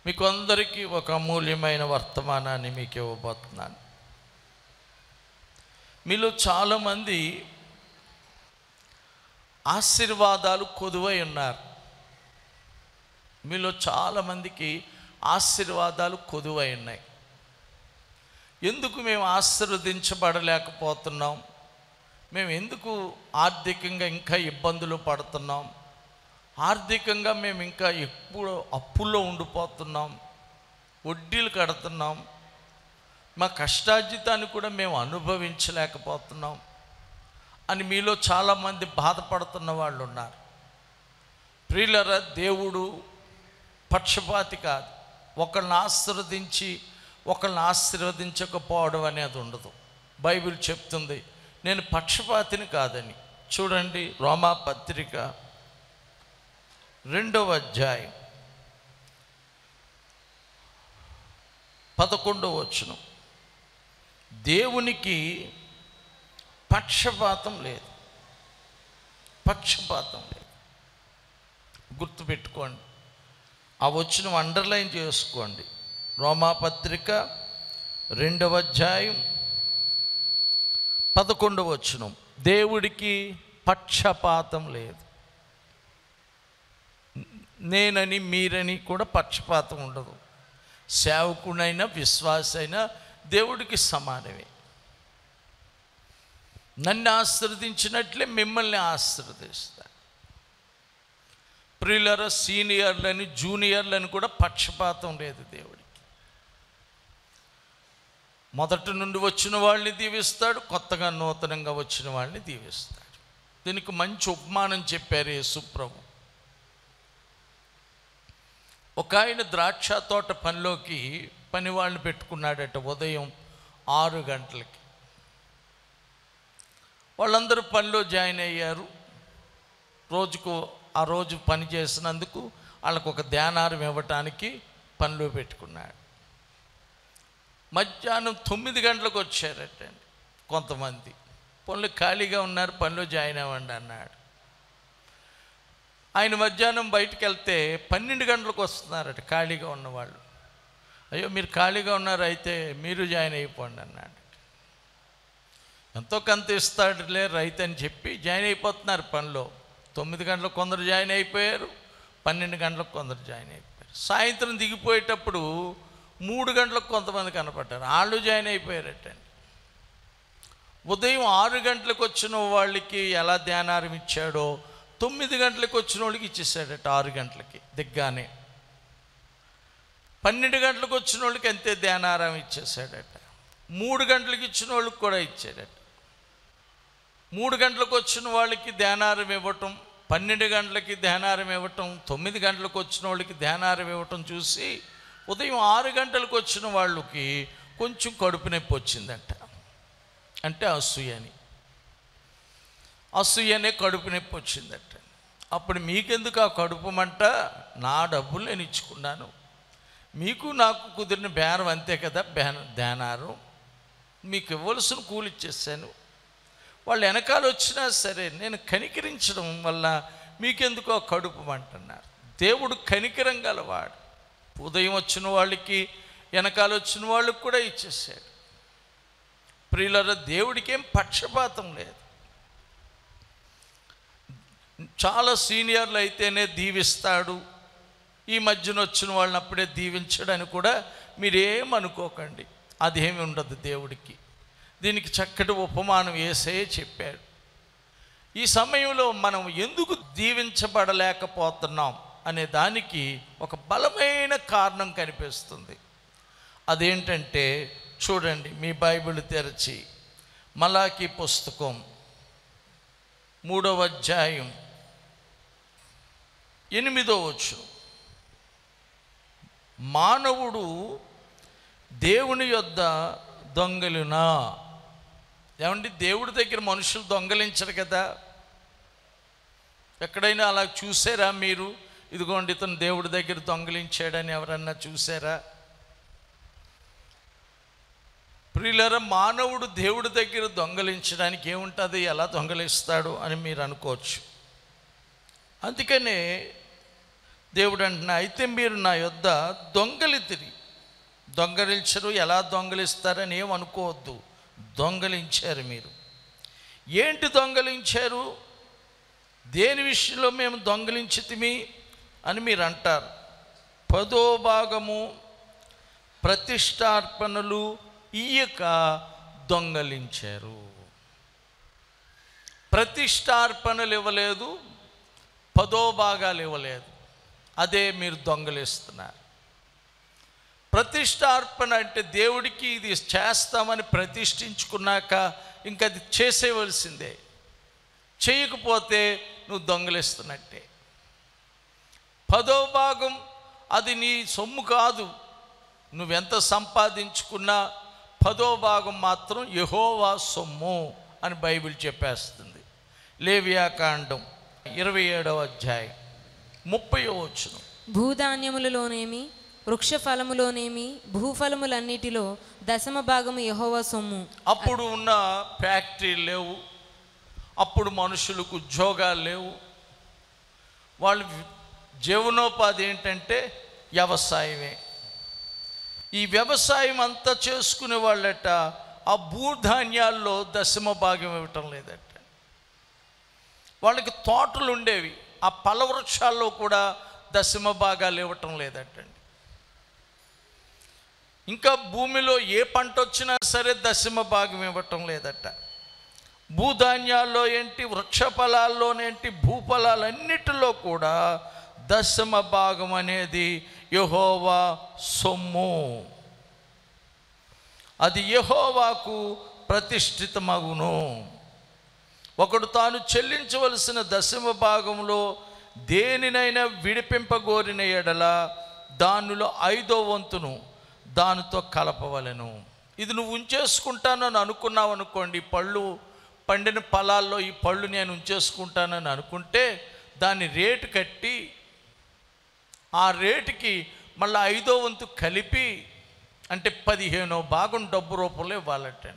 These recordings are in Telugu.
మీకు అందరికీ ఒక అమూల్యమైన వర్తమానాన్ని మీకు ఇవ్వబోతున్నాను మీలో చాలామంది ఆశీర్వాదాలు కొదువై ఉన్నారు మీలో చాలామందికి ఆశీర్వాదాలు కొదువై ఉన్నాయి ఎందుకు మేము ఆశీర్వదించబడలేకపోతున్నాం మేము ఎందుకు ఆర్థికంగా ఇంకా ఇబ్బందులు పడుతున్నాం ఆర్థికంగా మేము ఇంకా ఎప్పుడు అప్పుల్లో ఉండిపోతున్నాం వడ్డీలు కడుతున్నాం మా కష్టార్జితాన్ని కూడా మేము అనుభవించలేకపోతున్నాం అని మీలో చాలామంది బాధపడుతున్న వాళ్ళు ఉన్నారు ప్రియులరా దేవుడు పక్షపాతి కాదు ఒకళ్ళని ఆశీర్వదించి ఒకళ్ళని ఆశీర్వదించకపోవడం అనేది ఉండదు బైబిల్ చెప్తుంది నేను పక్షపాతిని కాదని చూడండి రోమా పత్రిక రెండవ అధ్యాయం పదకొండవ వచనం దేవునికి పక్షపాతం లేదు పక్షపాతం లేదు గుర్తుపెట్టుకోండి ఆ వచ్చిన అండర్లైన్ చేసుకోండి రోమాపత్రిక రెండవ అధ్యాయం పదకొండవ వచనం దేవుడికి పక్షపాతం లేదు నేనని మీరని కూడా పక్షపాతం ఉండదు సేవకుడైనా విశ్వాసైనా దేవుడికి సమానమే నన్ను ఆశీర్వదించినట్లే మిమ్మల్ని ఆశీర్వదిస్తాను ప్రియులర సీనియర్లని జూనియర్లని కూడా పక్షపాతం లేదు దేవుడికి మొదటి నుండి వచ్చిన వాళ్ళని దీవిస్తాడు కొత్తగా నూతనంగా వచ్చిన వాళ్ళని దీవిస్తాడు దీనికి మంచి ఉపమానం చెప్పారు యేసుప్రభు ఒక ఆయన ద్రాక్ష తోట పనిలోకి పని వాళ్ళని పెట్టుకున్నాడట ఉదయం ఆరు గంటలకి వాళ్ళందరూ పనిలో జాయిన్ అయ్యారు రోజుకు ఆ రోజు పని చేసినందుకు వాళ్ళకు ఒక ధ్యానారం ఇవ్వటానికి పనిలో పెట్టుకున్నాడు మధ్యాహ్నం తొమ్మిది గంటలకు వచ్చారటండి కొంతమంది పనులు ఖాళీగా ఉన్నారు పనిలో జాయిన్ అవ్వండి అన్నాడు ఆయన మధ్యాహ్నం బయటికి వెళ్తే పన్నెండు గంటలకు వస్తున్నారట ఖాళీగా ఉన్నవాళ్ళు అయ్యో మీరు ఖాళీగా ఉన్నారు అయితే మీరు జాయిన్ అయిపోండి అన్నాడు ఎంతో కొంత ఇస్తాడులే రైతు అని చెప్పి జాయిన్ అయిపోతున్నారు పనిలో తొమ్మిది గంటలకు కొందరు జాయిన్ అయిపోయారు పన్నెండు గంటలకు కొందరు జాయిన్ అయిపోయారు సాయంత్రం దిగిపోయేటప్పుడు మూడు గంటలకు కొంతమంది కనపడ్డారు వాళ్ళు జాయిన్ అయిపోయారటండి ఉదయం ఆరు గంటలకు వచ్చిన వాళ్ళకి ఎలా ధ్యానారం ఇచ్చాడో తొమ్మిది గంటలకు వచ్చిన వాళ్ళకి ఇచ్చేసాడట ఆరు గంటలకి దిగ్గానే పన్నెండు గంటలకు వచ్చిన వాళ్ళకి అంతే ధ్యానారం ఇచ్చేసాడట మూడు గంటలకు ఇచ్చిన వాళ్ళకి కూడా ఇచ్చాడట మూడు గంటలకు వచ్చిన వాళ్ళకి ధ్యానారం ఇవ్వటం పన్నెండు గంటలకి ధ్యానారం ఇవ్వటం తొమ్మిది గంటలకు వచ్చిన వాళ్ళకి ధ్యానారం ఇవ్వటం చూసి ఉదయం ఆరు గంటలకు వచ్చిన వాళ్ళకి కొంచెం కడుపు నొప్పి వచ్చిందంట అంటే అసూయని అసూయనే కడుపు నొప్పి వచ్చిందట అప్పుడు మీకెందుకు ఆ కడుపు మంట నా డబ్బులు నేను ఇచ్చుకున్నాను మీకు నాకు కుదిరిన బేరం అంతే కదా బేన ధ్యానారం మీకు ఇవ్వవలసిన కూలి ఇచ్చేసాను వాళ్ళు వెనకాల వచ్చినా సరే నేను కనికరించడం వల్ల మీకెందుకు ఆ కడుపు మంటున్నారు దేవుడు కనికరం గలవాడు ఉదయం వచ్చిన వాళ్ళకి వెనకాల వచ్చిన వాళ్ళకి కూడా ఇచ్చేసాడు ప్రియులర దేవుడికి ఏం పక్షపాతం లేదు చాలా సీనియర్లు అయితేనే దీవిస్తాడు ఈ మధ్యన వచ్చిన వాళ్ళని అప్పుడే దీవించడని కూడా మీరేమనుకోకండి అదేమి ఉండదు దేవుడికి దీనికి చక్కటి ఉపమానం వేసే చెప్పాడు ఈ సమయంలో మనం ఎందుకు దీవించబడలేకపోతున్నాం అనే దానికి ఒక బలమైన కారణం కనిపిస్తుంది అదేంటంటే చూడండి మీ బైబిల్ తెరచి మలాకి పుస్తకం మూడవ అధ్యాయం ఎనిమిదో వచ్చు మానవుడు దేవుని యొద్ద దొంగలునా ఏమండి దేవుడి దగ్గర మనుషులు దొంగలించరు కదా ఎక్కడైనా అలా చూసారా మీరు ఇదిగోండి ఇతను దేవుడి దగ్గర దొంగలించాడని ఎవరన్నా చూసారా ప్రియులర మానవుడు దేవుడి దగ్గర దొంగలించడానికి ఏముంటుంది ఎలా దొంగలిస్తాడు అని మీరు అనుకోవచ్చు అందుకనే దేవుడు అంటున్నా అయితే మీరు నా యొద్ద దొంగలితిరి దొంగలించరు ఎలా దొంగలిస్తారని ఏం అనుకోవద్దు దొంగలించారు మీరు ఏంటి దొంగలించారు దేని విషయంలో మేము దొంగలించితిమి అని మీరు అంటారు పదో భాగము ప్రతిష్టార్పణలు ఇయ్యక దొంగలించారు ప్రతిష్టార్పణలు ఇవ్వలేదు పదో భాగాలు ఇవ్వలేదు అదే మీరు దొంగలిస్తున్నారు ప్రతిష్టార్పణ అంటే దేవుడికి ఇది చేస్తామని ప్రతిష్ఠించుకున్నాక ఇంకా అది చేసేవలసిందే చేయకపోతే నువ్వు దొంగలిస్తున్నట్టే పదో భాగం అది నీ సొమ్ము కాదు నువ్వెంత సంపాదించుకున్నా పదో భాగం మాత్రం యహోవా సొమ్ము అని బైబిల్ చెప్పేస్తుంది లేవియాకాండం ఇరవై ఏడవ అధ్యాయం ముప్పై వచ్చును భూధాన్యములలోనేమి వృక్ష ఫలములోనేమి భూఫలములన్నిటిలో దశమ భాగము యెహోవా సొమ్ము అప్పుడు ఉన్న ఫ్యాక్టరీలు లేవు అప్పుడు మనుషులకు ఉద్యోగాలు లేవు వాళ్ళు జీవనోపాధి ఏంటంటే వ్యవసాయమే ఈ వ్యవసాయం అంతా చేసుకునే వాళ్ళట ఆ భూధాన్యాల్లో దశమ భాగం ఇవ్వటం లేదట వాళ్ళకి తోటలు ఉండేవి ఆ పల వృక్షాల్లో కూడా దశమ భాగాలు ఇవ్వటం లేదటండి ఇంకా భూమిలో ఏ పంట వచ్చినా సరే దశమ భాగం ఇవ్వటం లేదట భూధాన్యాల్లో ఏంటి వృక్ష ఫలాల్లోనేంటి భూఫలాలన్నిటిలో కూడా దశమ భాగం అనేది యహోవా సొమ్ము అది యహోవాకు ప్రతిష్ఠితమగును ఒకడు తాను చెల్లించవలసిన దశమ భాగంలో దేనినైనా విడిపింపగోరిన ఎడల దానిలో ఐదో వంతును దానితో కలపవలెను ఇది నువ్వు ఉంచేసుకుంటానని అనుకున్నావు అనుకోండి ఈ పళ్ళు పండిన ఫలాల్లో ఈ పళ్ళు నేను ఉంచేసుకుంటానని అనుకుంటే దాన్ని రేటు కట్టి ఆ రేటుకి మళ్ళీ ఐదో వంతు కలిపి అంటే పదిహేనో భాగం డబ్బు రూపంలో ఇవ్వాలటండి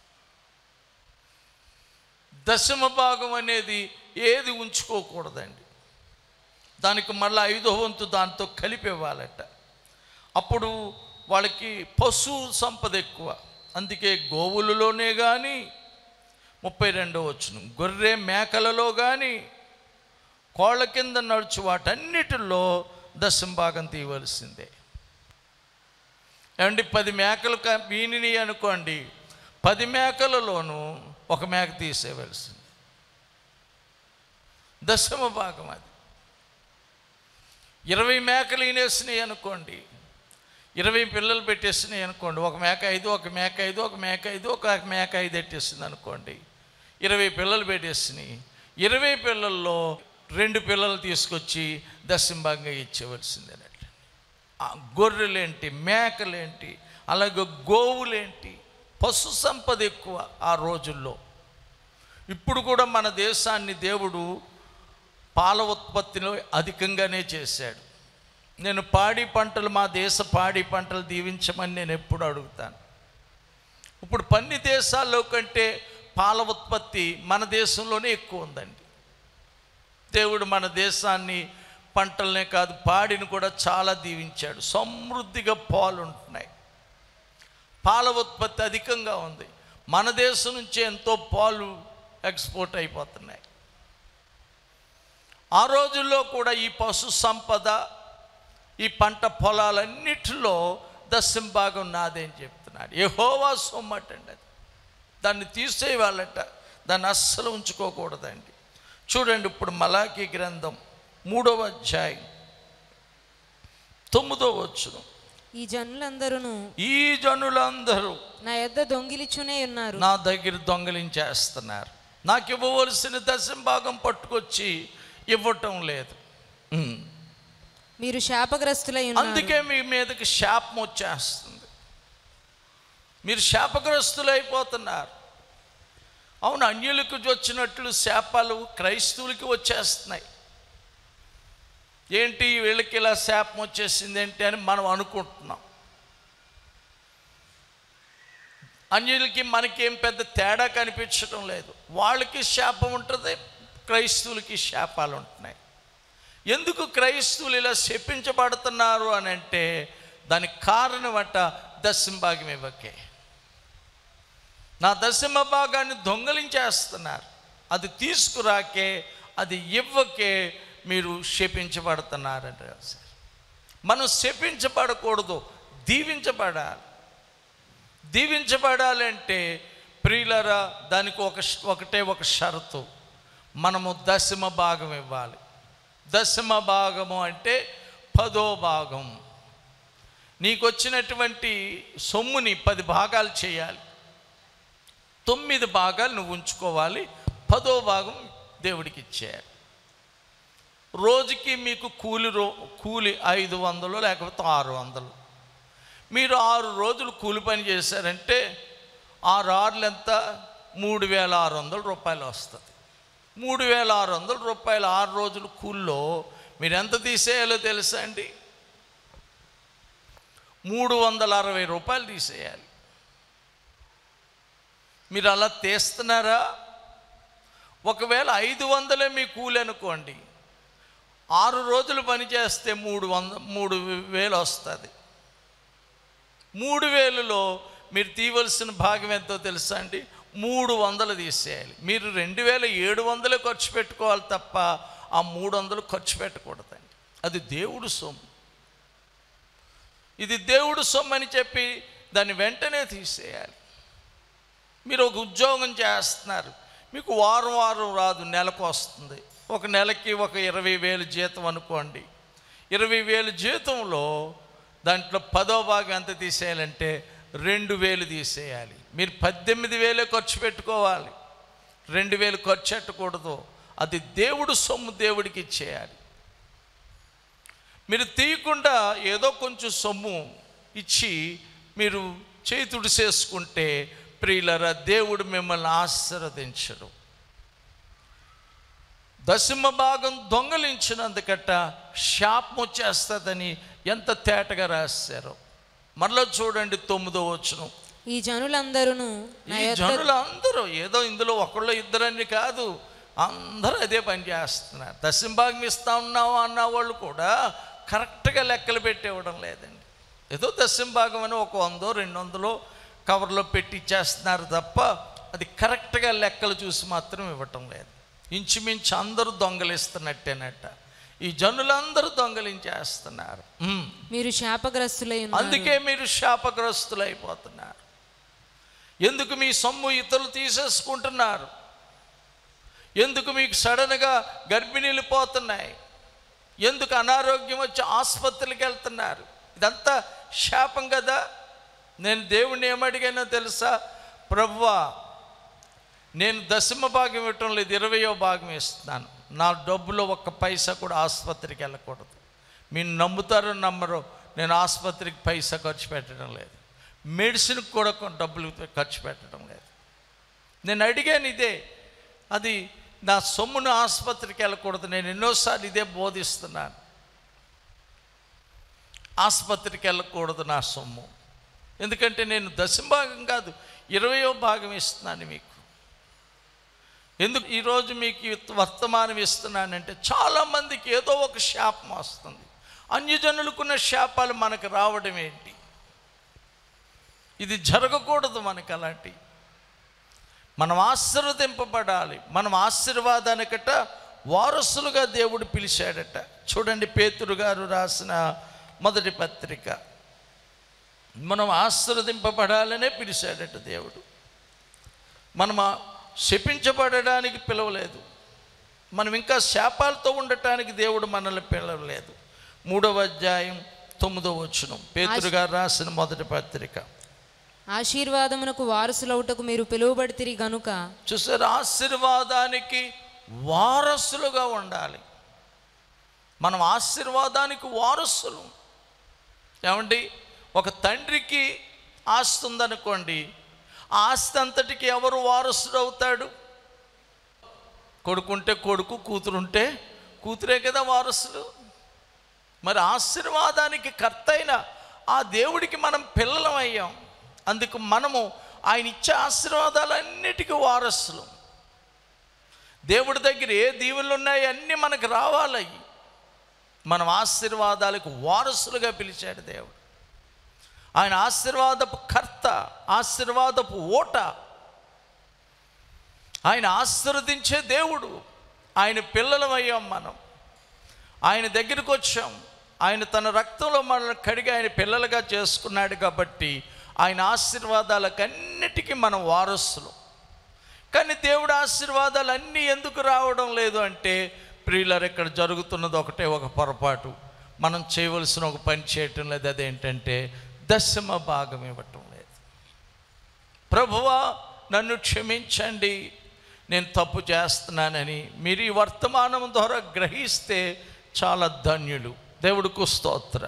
దశమ భాగం అనేది ఏది ఉంచుకోకూడదండి దానికి మళ్ళీ ఐదో వంతు దాంతో కలిపి ఇవ్వాలట అప్పుడు వాళ్ళకి పశు సంపద ఎక్కువ అందుకే గోవులలోనే కానీ ముప్పై రెండో వచ్చును గొర్రె మేకలలో కానీ కోళ్ళ కింద నడుచు వాటన్నిటిలో దశం భాగం తీయవలసిందే ఏమండి పది మేకలు క- వీనిని అనుకోండి పది మేకలలోనూ ఒక మేక తీసేయవలసింది దశమ భాగం అది ఇరవై మేకలు ఈనేసినాయి అనుకోండి ఇరవై పిల్లలు పెట్టేసినాయి అనుకోండి ఒక మేక ఐదు ఒక మేక ఐదు ఒక మేక ఐదు ఒక మేక ఐదు పెట్టేసింది అనుకోండి ఇరవై పిల్లలు పెట్టేసినాయి ఇరవై పిల్లల్లో రెండు పిల్లలు తీసుకొచ్చి దశంభంగా ఇచ్చేవలసిందేనట ఆ గొర్రెలేంటి మేకలేంటి అలాగే గోవులేంటి పశు సంపద ఎక్కువ ఆ రోజుల్లో ఇప్పుడు కూడా మన దేశాన్ని దేవుడు పాల ఉత్పత్తిలో అధికంగానే చేశాడు నేను పాడి పంటలు మా దేశ పాడి పంటలు దీవించమని నేను ఎప్పుడు అడుగుతాను ఇప్పుడు పన్ని దేశాల్లో కంటే పాల ఉత్పత్తి మన దేశంలోనే ఎక్కువ ఉందండి దేవుడు మన దేశాన్ని పంటలనే కాదు పాడిని కూడా చాలా దీవించాడు సమృద్ధిగా పాలు ఉంటున్నాయి పాల ఉత్పత్తి అధికంగా ఉంది మన దేశం నుంచి ఎంతో పాలు ఎక్స్పోర్ట్ అయిపోతున్నాయి ఆ రోజుల్లో కూడా ఈ పశు సంపద ఈ పంట పొలాలన్నిటిలో దశం భాగం నాదే అని చెప్తున్నాడు యెహోవా సొమ్మటండి అది దాన్ని తీసేయాలట దాన్ని అస్సలు ఉంచుకోకూడదండి చూడండి ఇప్పుడు మలాకి గ్రంథం మూడవ అధ్యాయం తొమ్మిదో వచ్చును ఈ జనులందరూ ఈ జనులందరూ నా యొద్ద దొంగిలిచునే ఉన్నారు నా దగ్గర దొంగలించేస్తున్నారు నాకు ఇవ్వవలసిన దశం భాగం పట్టుకొచ్చి ఇవ్వటం లేదు ఉమ్. మీరు శాపగ్రస్తులై ఉన్నారు అందుకే మీ మీదకి శాపం వచ్చేస్తుంది మీరు శాపగ్రస్తులు అయిపోతున్నారు అవును అన్యులకు వచ్చినట్లు శాపాలు క్రైస్తవులకి వచ్చేస్తున్నాయి ఏంటి వీళ్ళకి ఇలా శాపం వచ్చేసింది ఏంటి అని మనం అనుకుంటున్నాం అన్యులకి మనకేం పెద్ద తేడా కనిపించడం లేదు వాళ్ళకి శాపం ఉంటుంది క్రైస్తవులకి శాపాలు ఉంటున్నాయి ఎందుకు క్రైస్తవులు ఇలా శపించబడుతున్నారు అని అంటే దానికి కారణం అట దశంభాగం ఇవ్వకే నా దశమ భాగాన్ని దొంగలించేస్తున్నారు అది తీసుకురాకే అది ఇవ్వకే మీరు శపించబడుతున్నారంట సార్ మనం శపించబడకూడదు దీవించబడాలి దీవించబడాలంటే ప్రియులరా దానికి ఒక ఒకటే ఒక షరతు మనము దశమ భాగం ఇవ్వాలి దశమ భాగము అంటే పదో భాగం నీకు వచ్చినటువంటి సొమ్ముని పది భాగాలు చేయాలి తొమ్మిది భాగాలు నువ్వు ఉంచుకోవాలి పదో భాగం దేవుడికి ఇచ్చేయాలి రోజుకి మీకు కూలి రో కూలి ఐదు వందలు లేకపోతే ఆరు వందలు మీరు ఆరు రోజులు కూలి పని చేశారంటే ఆరు ఆరులు ఎంత మూడు వేల ఆరు వందల రూపాయలు వస్తుంది మూడు వేల ఆరు వందల రూపాయలు ఆరు రోజుల కూల్లో మీరు ఎంత తీసేయాలో తెలుసా అండి మూడు వందల అరవై రూపాయలు తీసేయాలి మీరు అలా తీస్తున్నారా ఒకవేళ ఐదు వందలే మీ కూలి అనుకోండి ఆరు రోజులు పని చేస్తే మూడు వంద మూడు వేలు వస్తుంది మూడు వేలులో మీరు తీయవలసిన భాగం ఎంతో తెలుసా అండి మూడు వందలు తీసేయాలి మీరు రెండు వేల ఏడు వందలే ఖర్చు పెట్టుకోవాలి తప్ప ఆ మూడు వందలు ఖర్చు పెట్టకూడదండి అది దేవుడు సొమ్ము ఇది దేవుడు సొమ్ము అని చెప్పి దాన్ని వెంటనే తీసేయాలి మీరు ఒక ఉద్యోగం చేస్తున్నారు మీకు వారం వారం రాదు నెలకు వస్తుంది ఒక నెలకి ఒక ఇరవై వేలు జీతం అనుకోండి ఇరవై వేలు జీతంలో దాంట్లో పదో భాగం ఎంత తీసేయాలంటే రెండు వేలు తీసేయాలి మీరు పద్దెనిమిది వేలే ఖర్చు పెట్టుకోవాలి రెండు వేలు ఖర్చు పెట్టకూడదు అది దేవుడు సొమ్ము దేవుడికి ఇచ్చేయాలి మీరు తీయకుండా ఏదో కొంచెం సొమ్ము ఇచ్చి మీరు చేతుడు చేసుకుంటే ప్రియులరా దేవుడు మిమ్మల్ని ఆశీర్వదించడు దశమ భాగం దొంగలించినందుకట శాపం వచ్చేస్తుందని ఎంత తేటగా రాశారు మరలా చూడండి తొమ్మిదో వచ్చును ఈ జనులందరూ నా ఈ యొద్ద జనులు అందరూ ఏదో ఇందులో ఒకళ్ళు ఇద్దరని కాదు అందరూ అదే పని చేస్తున్నారు దశమ భాగం ఇస్తా ఉన్నావు అన్న వాళ్ళు కూడా కరెక్ట్గా లెక్కలు పెట్టి ఇవ్వడం లేదండి ఏదో దశమ భాగం అని ఒక వందో రెండు వందలో కవర్లో పెట్టి ఇచ్చేస్తున్నారు తప్ప అది కరెక్ట్గా లెక్కలు చూసి మాత్రం ఇవ్వటం లేదు ఇంచుమించు అందరూ దొంగలిస్తున్నట్టేనట ఈ జనులందరూ దొంగలించేస్తున్నారు ఉమ్. మీరు శాపగ్రస్తులై ఉన్నారు అందుకే మీరు శాపగ్రస్తులైపోతున్నారు ఎందుకు మీ సొమ్ము ఇతరులు తీసేసుకుంటున్నారు ఎందుకు మీకు సడన్గా గర్భిణీలు పోతున్నాయి ఎందుకు అనారోగ్యం వచ్చి ఆసుపత్రికి వెళ్తున్నారు ఇదంతా శాపం కదా నేను దేవుణ్ణి ఏమడిగానో తెలుసా ప్రభువా నేను దశమ భాగం ఇవ్వటం లేదు ఇరవయో భాగం ఇస్తున్నాను నా డబ్బులో ఒక్క పైసా కూడా ఆసుపత్రికి వెళ్ళకూడదు మీరు నమ్ముతారో నమ్మరో నేను ఆసుపత్రికి పైసా ఖర్చు పెట్టడం లేదు మెడిసిన్కి కూడా కొన్ని డబ్బులు ఖర్చు పెట్టడం లేదు నేను అడిగాను ఇదే అది నా సొమ్మును ఆసుపత్రికి వెళ్ళకూడదు నేను ఎన్నోసార్లు ఇదే బోధిస్తున్నాను ఆసుపత్రికి వెళ్ళకూడదు నా సొమ్ము ఎందుకంటే నేను దశమ భాగం కాదు ఇరవయో భాగం ఇస్తున్నాను మీకు ఎందుకు ఈరోజు మీకు ఈ వర్తమానం ఇస్తున్నానంటే చాలామందికి ఏదో ఒక శాపం వస్తుంది అన్యజనులకున్న శాపాలు మనకు రావడం ఏంటి ఇది జరగకూడదు మనకు అలాంటి మనం ఆశీర్వదింపబడాలి మనం ఆశీర్వాదానికట వారసులుగా దేవుడు పిలిచాడట చూడండి పేతురు గారు రాసిన మొదటి పత్రిక మనం ఆశీర్వదింపబడాలనే పిలిచాడట దేవుడు మనం ఆ శపించబడడానికి పిలవలేదు మనం ఇంకా శాపాలతో ఉండటానికి దేవుడు మనల్ని పిలవలేదు మూడవ అధ్యాయం తొమ్మిదవ వచనం పేతురు గారు రాసిన మొదటి పత్రిక ఆశీర్వాదమునకు వారసులవుటకు మీరు పిలువబడితిరి గనుక చూసారు ఆశీర్వాదానికి వారసులుగా ఉండాలి మనం ఆశీర్వాదానికి వారసులు ఏమండి ఒక తండ్రికి ఆస్తి ఉందనుకోండి ఆ ఆస్తి అంతటికి ఎవరు వారసుడు అవుతాడు కొడుకుంటే కొడుకు కూతురుంటే కూతురే కదా వారసుడు మరి ఆశీర్వాదానికి కర్త అయిన ఆ దేవుడికి మనం పిల్లలం అయ్యాం అందుకు మనము ఆయన ఇచ్చే ఆశీర్వాదాలన్నిటికీ వారసులు దేవుడి దగ్గర ఏ దీవులు ఉన్నాయో అన్నీ మనకు రావాలి మనం ఆశీర్వాదాలకు వారసులుగా పిలిచాడు దేవుడు ఆయన ఆశీర్వాదపు కర్త ఆశీర్వాదపు ఓట ఆయన ఆశీర్వదించే దేవుడు ఆయన పిల్లలమయ్యాం మనం ఆయన దగ్గరికి వచ్చాం ఆయన తన రక్తంలో మనల్ని కడిగి ఆయన పిల్లలుగా చేసుకున్నాడు కాబట్టి ఆయన ఆశీర్వాదాలకన్నిటికీ మనం వారసులు కానీ దేవుడు ఆశీర్వాదాలు అన్నీ ఎందుకు రావడం లేదు అంటే ప్రియులర్ ఇక్కడ జరుగుతున్నది ఒకటే ఒక పొరపాటు మనం చేయవలసిన ఒక పని చేయటం లేదు అదేంటంటే దశమ భాగం ఇవ్వటం లేదు ప్రభువా నన్ను క్షమించండి నేను తప్పు చేస్తున్నానని మీరు ఈ వర్తమానం ద్వారా గ్రహిస్తే చాలా ధన్యులు దేవుడికి స్తోత్ర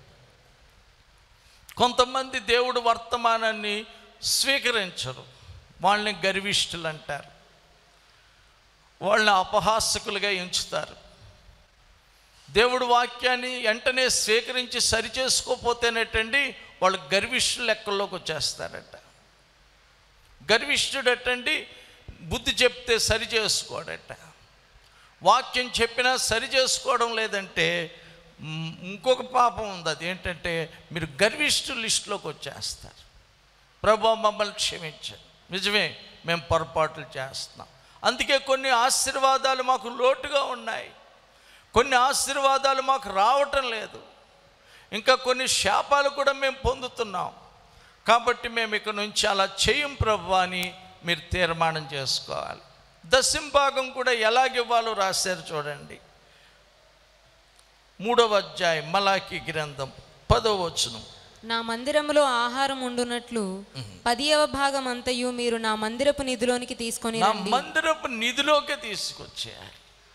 కొంతమంది దేవుడు వర్తమానాన్ని స్వీకరించరు వాళ్ళని గర్విష్ఠులు అంటారు వాళ్ళని అపహాసకులుగా ఎంచుతారు దేవుడు వాక్యాన్ని వెంటనే స్వీకరించి సరిచేసుకోపోతేనేటండి వాళ్ళు గర్విష్ఠుల లెక్కల్లోకి వచ్చేస్తారట గర్విష్ఠుడటండి బుద్ధి చెప్తే సరి చేసుకోడట వాక్యం చెప్పినా సరి చేసుకోవడం లేదంటే మ్, ఇంకొక పాపం ఉంది అది ఏంటంటే మీరు గర్విష్ఠు లిస్టులోకి వచ్చేస్తారు ప్రభు మమ్మల్ని క్షమించండి నిజమే మేము పొరపాట్లు చేస్తున్నాం అందుకే కొన్ని ఆశీర్వాదాలు మాకు లోటుగా ఉన్నాయి కొన్ని ఆశీర్వాదాలు మాకు రావటం లేదు ఇంకా కొన్ని శాపాలు కూడా మేము పొందుతున్నాం కాబట్టి మేము ఇక నుంచి అలా చేయం ప్రభు అని మీరు తీర్మానం చేసుకోవాలి దశంభాగం కూడా ఎలాగివ్వాలో రాశారు చూడండి మూడవ అధ్యాయం మలాకి గ్రంథం పదవ వచనం నా మందిరములో ఆహారం ఉండునట్లు పదియవ భాగం అంతయు మీరు నా మందిరపు నిధిలోనికి తీసుకొని నా రండి మందిరపు నిధిలోకి తీసుకొచ్చేయాలి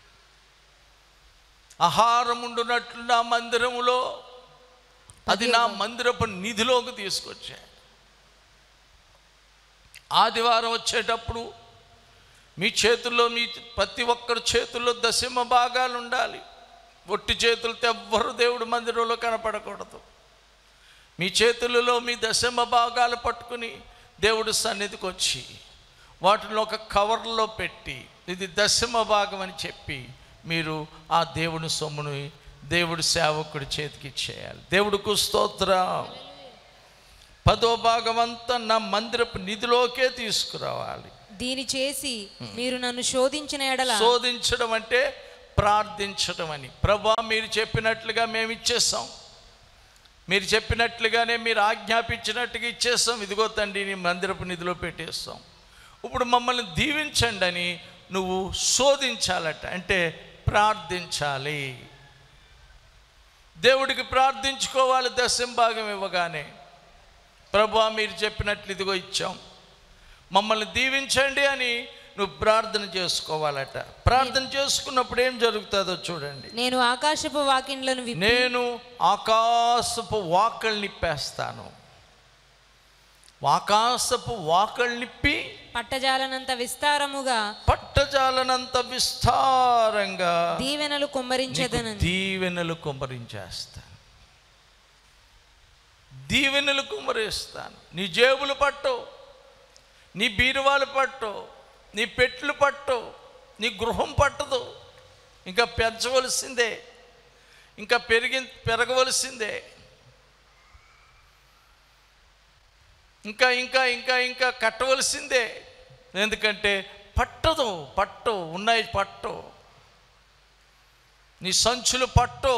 ఆహారం ఉండునట్లు నా మందిరములో అది నా మందిరపు నిధిలోకి తీసుకొచ్చేయాలి ఆదివారం వచ్చేటప్పుడు మీ చేతుల్లో మీ ప్రతి ఒక్కరి చేతుల్లో దశమ భాగాలు ఉండాలి ఒట్టి చేతులతో ఎవ్వరు దేవుడు మందిరంలో కనపడకూడదు మీ చేతులలో మీ దశమ భాగాలు పట్టుకుని దేవుడు సన్నిధికి వచ్చి వాటిని ఒక కవర్లో పెట్టి ఇది దశమ భాగం అని చెప్పి మీరు ఆ దేవుని సొమ్ముని దేవుడి సేవకుడి చేతికి ఇచ్చేయాలి దేవుడికి స్తోత్రం పదో భాగం అంతా నా మందిరపు నిధిలోకే తీసుకురావాలి దీని చేసి మీరు నన్ను శోధించిన ఎడల శోధించడం అంటే ప్రార్థించడం అని ప్రభా మీరు చెప్పినట్లుగా మేము ఇచ్చేస్తాం మీరు చెప్పినట్లుగానే మీరు ఆజ్ఞాపించినట్టుగా ఇచ్చేస్తాం ఇదిగో తండ్రి నీ మందిరపు నిధిలో పెట్టేస్తాం ఇప్పుడు మమ్మల్ని దీవించండి అని నువ్వు శోధించాలట అంటే ప్రార్థించాలి దేవుడికి ప్రార్థించుకోవాలి దశం భాగం ఇవ్వగానే ప్రభా మీరు చెప్పినట్లు ఇదిగో ఇచ్చాం మమ్మల్ని దీవించండి అని నువ్వు ప్రార్థన చేసుకోవాలట ప్రార్థన చేసుకున్నప్పుడు ఏం జరుగుతుందో చూడండి నేను ఆకాశపు వాకిండ్లను విప్పి నేను ఆకాశపు వాకళ్ళు నిప్పేస్తాను ఆకాశపు వాకళ్ళు నిప్పి పట్టజాలనంత విస్తారముగా పట్టజాలనంత విస్తారంగా దీవెనలు నీకు కుమ్మరించదనని దీవెనలు కుమ్మరించేస్తాను దీవెనలు కుమ్మరిస్తాను నీ జేబులు పట్టు నీ బీరువాలు పట్టు నీ పెట్లు పట్టు నీ గృహం పట్టదు ఇంకా పెంచవలసిందే ఇంకా పెరిగి పెరగవలసిందే ఇంకా ఇంకా ఇంకా ఇంకా కట్టవలసిందే ఎందుకంటే పట్టదు పట్టు ఉన్నాయి పట్టు నీ సంచులు పట్టు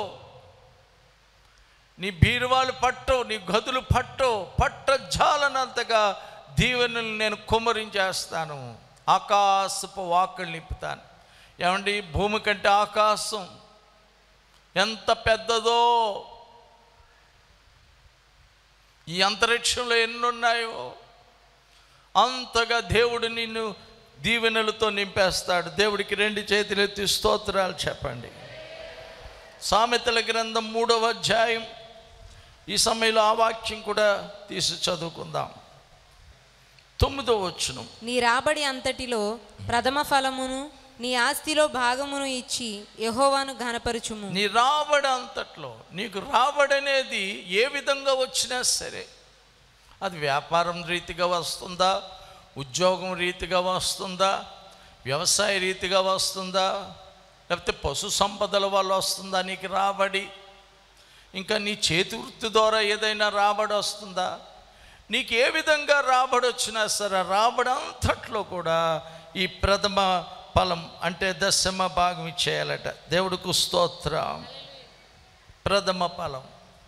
నీ బీరువాలు పట్టు నీ గదులు పట్టు పట్ట జాలనంతగా దీవెనలు నేను కుమ్మరించేస్తాను ఆకాశపు వాకులు నింపుతాను ఏమండి భూమి కంటే ఆకాశం ఎంత పెద్దదో ఈ అంతరిక్షంలో ఎన్నున్నాయో అంతగా దేవుడు నిన్ను దీవెనలతో నింపేస్తాడు దేవుడికి రెండు చేతులు ఎత్తి స్తోత్రాలు చెప్పండి సామెతల గ్రంథం మూడవ అధ్యాయం ఈ సమయంలో ఆ వాక్యం కూడా తీసి చదువుకుందాం తొమ్మిదో వచ్చును నీ రాబడి అంతటిలో ప్రథమ ఫలమును నీ ఆస్తిలో భాగమును ఇచ్చి యెహోవాను ఘనపరచుము నీ రాబడి అంతట్లో నీకు రాబడి అనేది ఏ విధంగా వచ్చినా సరే అది వ్యాపారం రీతిగా వస్తుందా ఉద్యోగం రీతిగా వస్తుందా వ్యవసాయ రీతిగా వస్తుందా లేకపోతే పశు సంపదల వల్ల వస్తుందా నీకు రాబడి ఇంకా నీ చేతి వృత్తి ద్వారా ఏదైనా రాబడి వస్తుందా నీకు ఏ విధంగా రాబడి వచ్చినా సరే రాబడి అంతట్లో కూడా ఈ ప్రథమ ఫలం అంటే దశమ భాగం ఇచ్చేయాలట దేవుడికి స్తోత్రం ప్రథమ ఫలం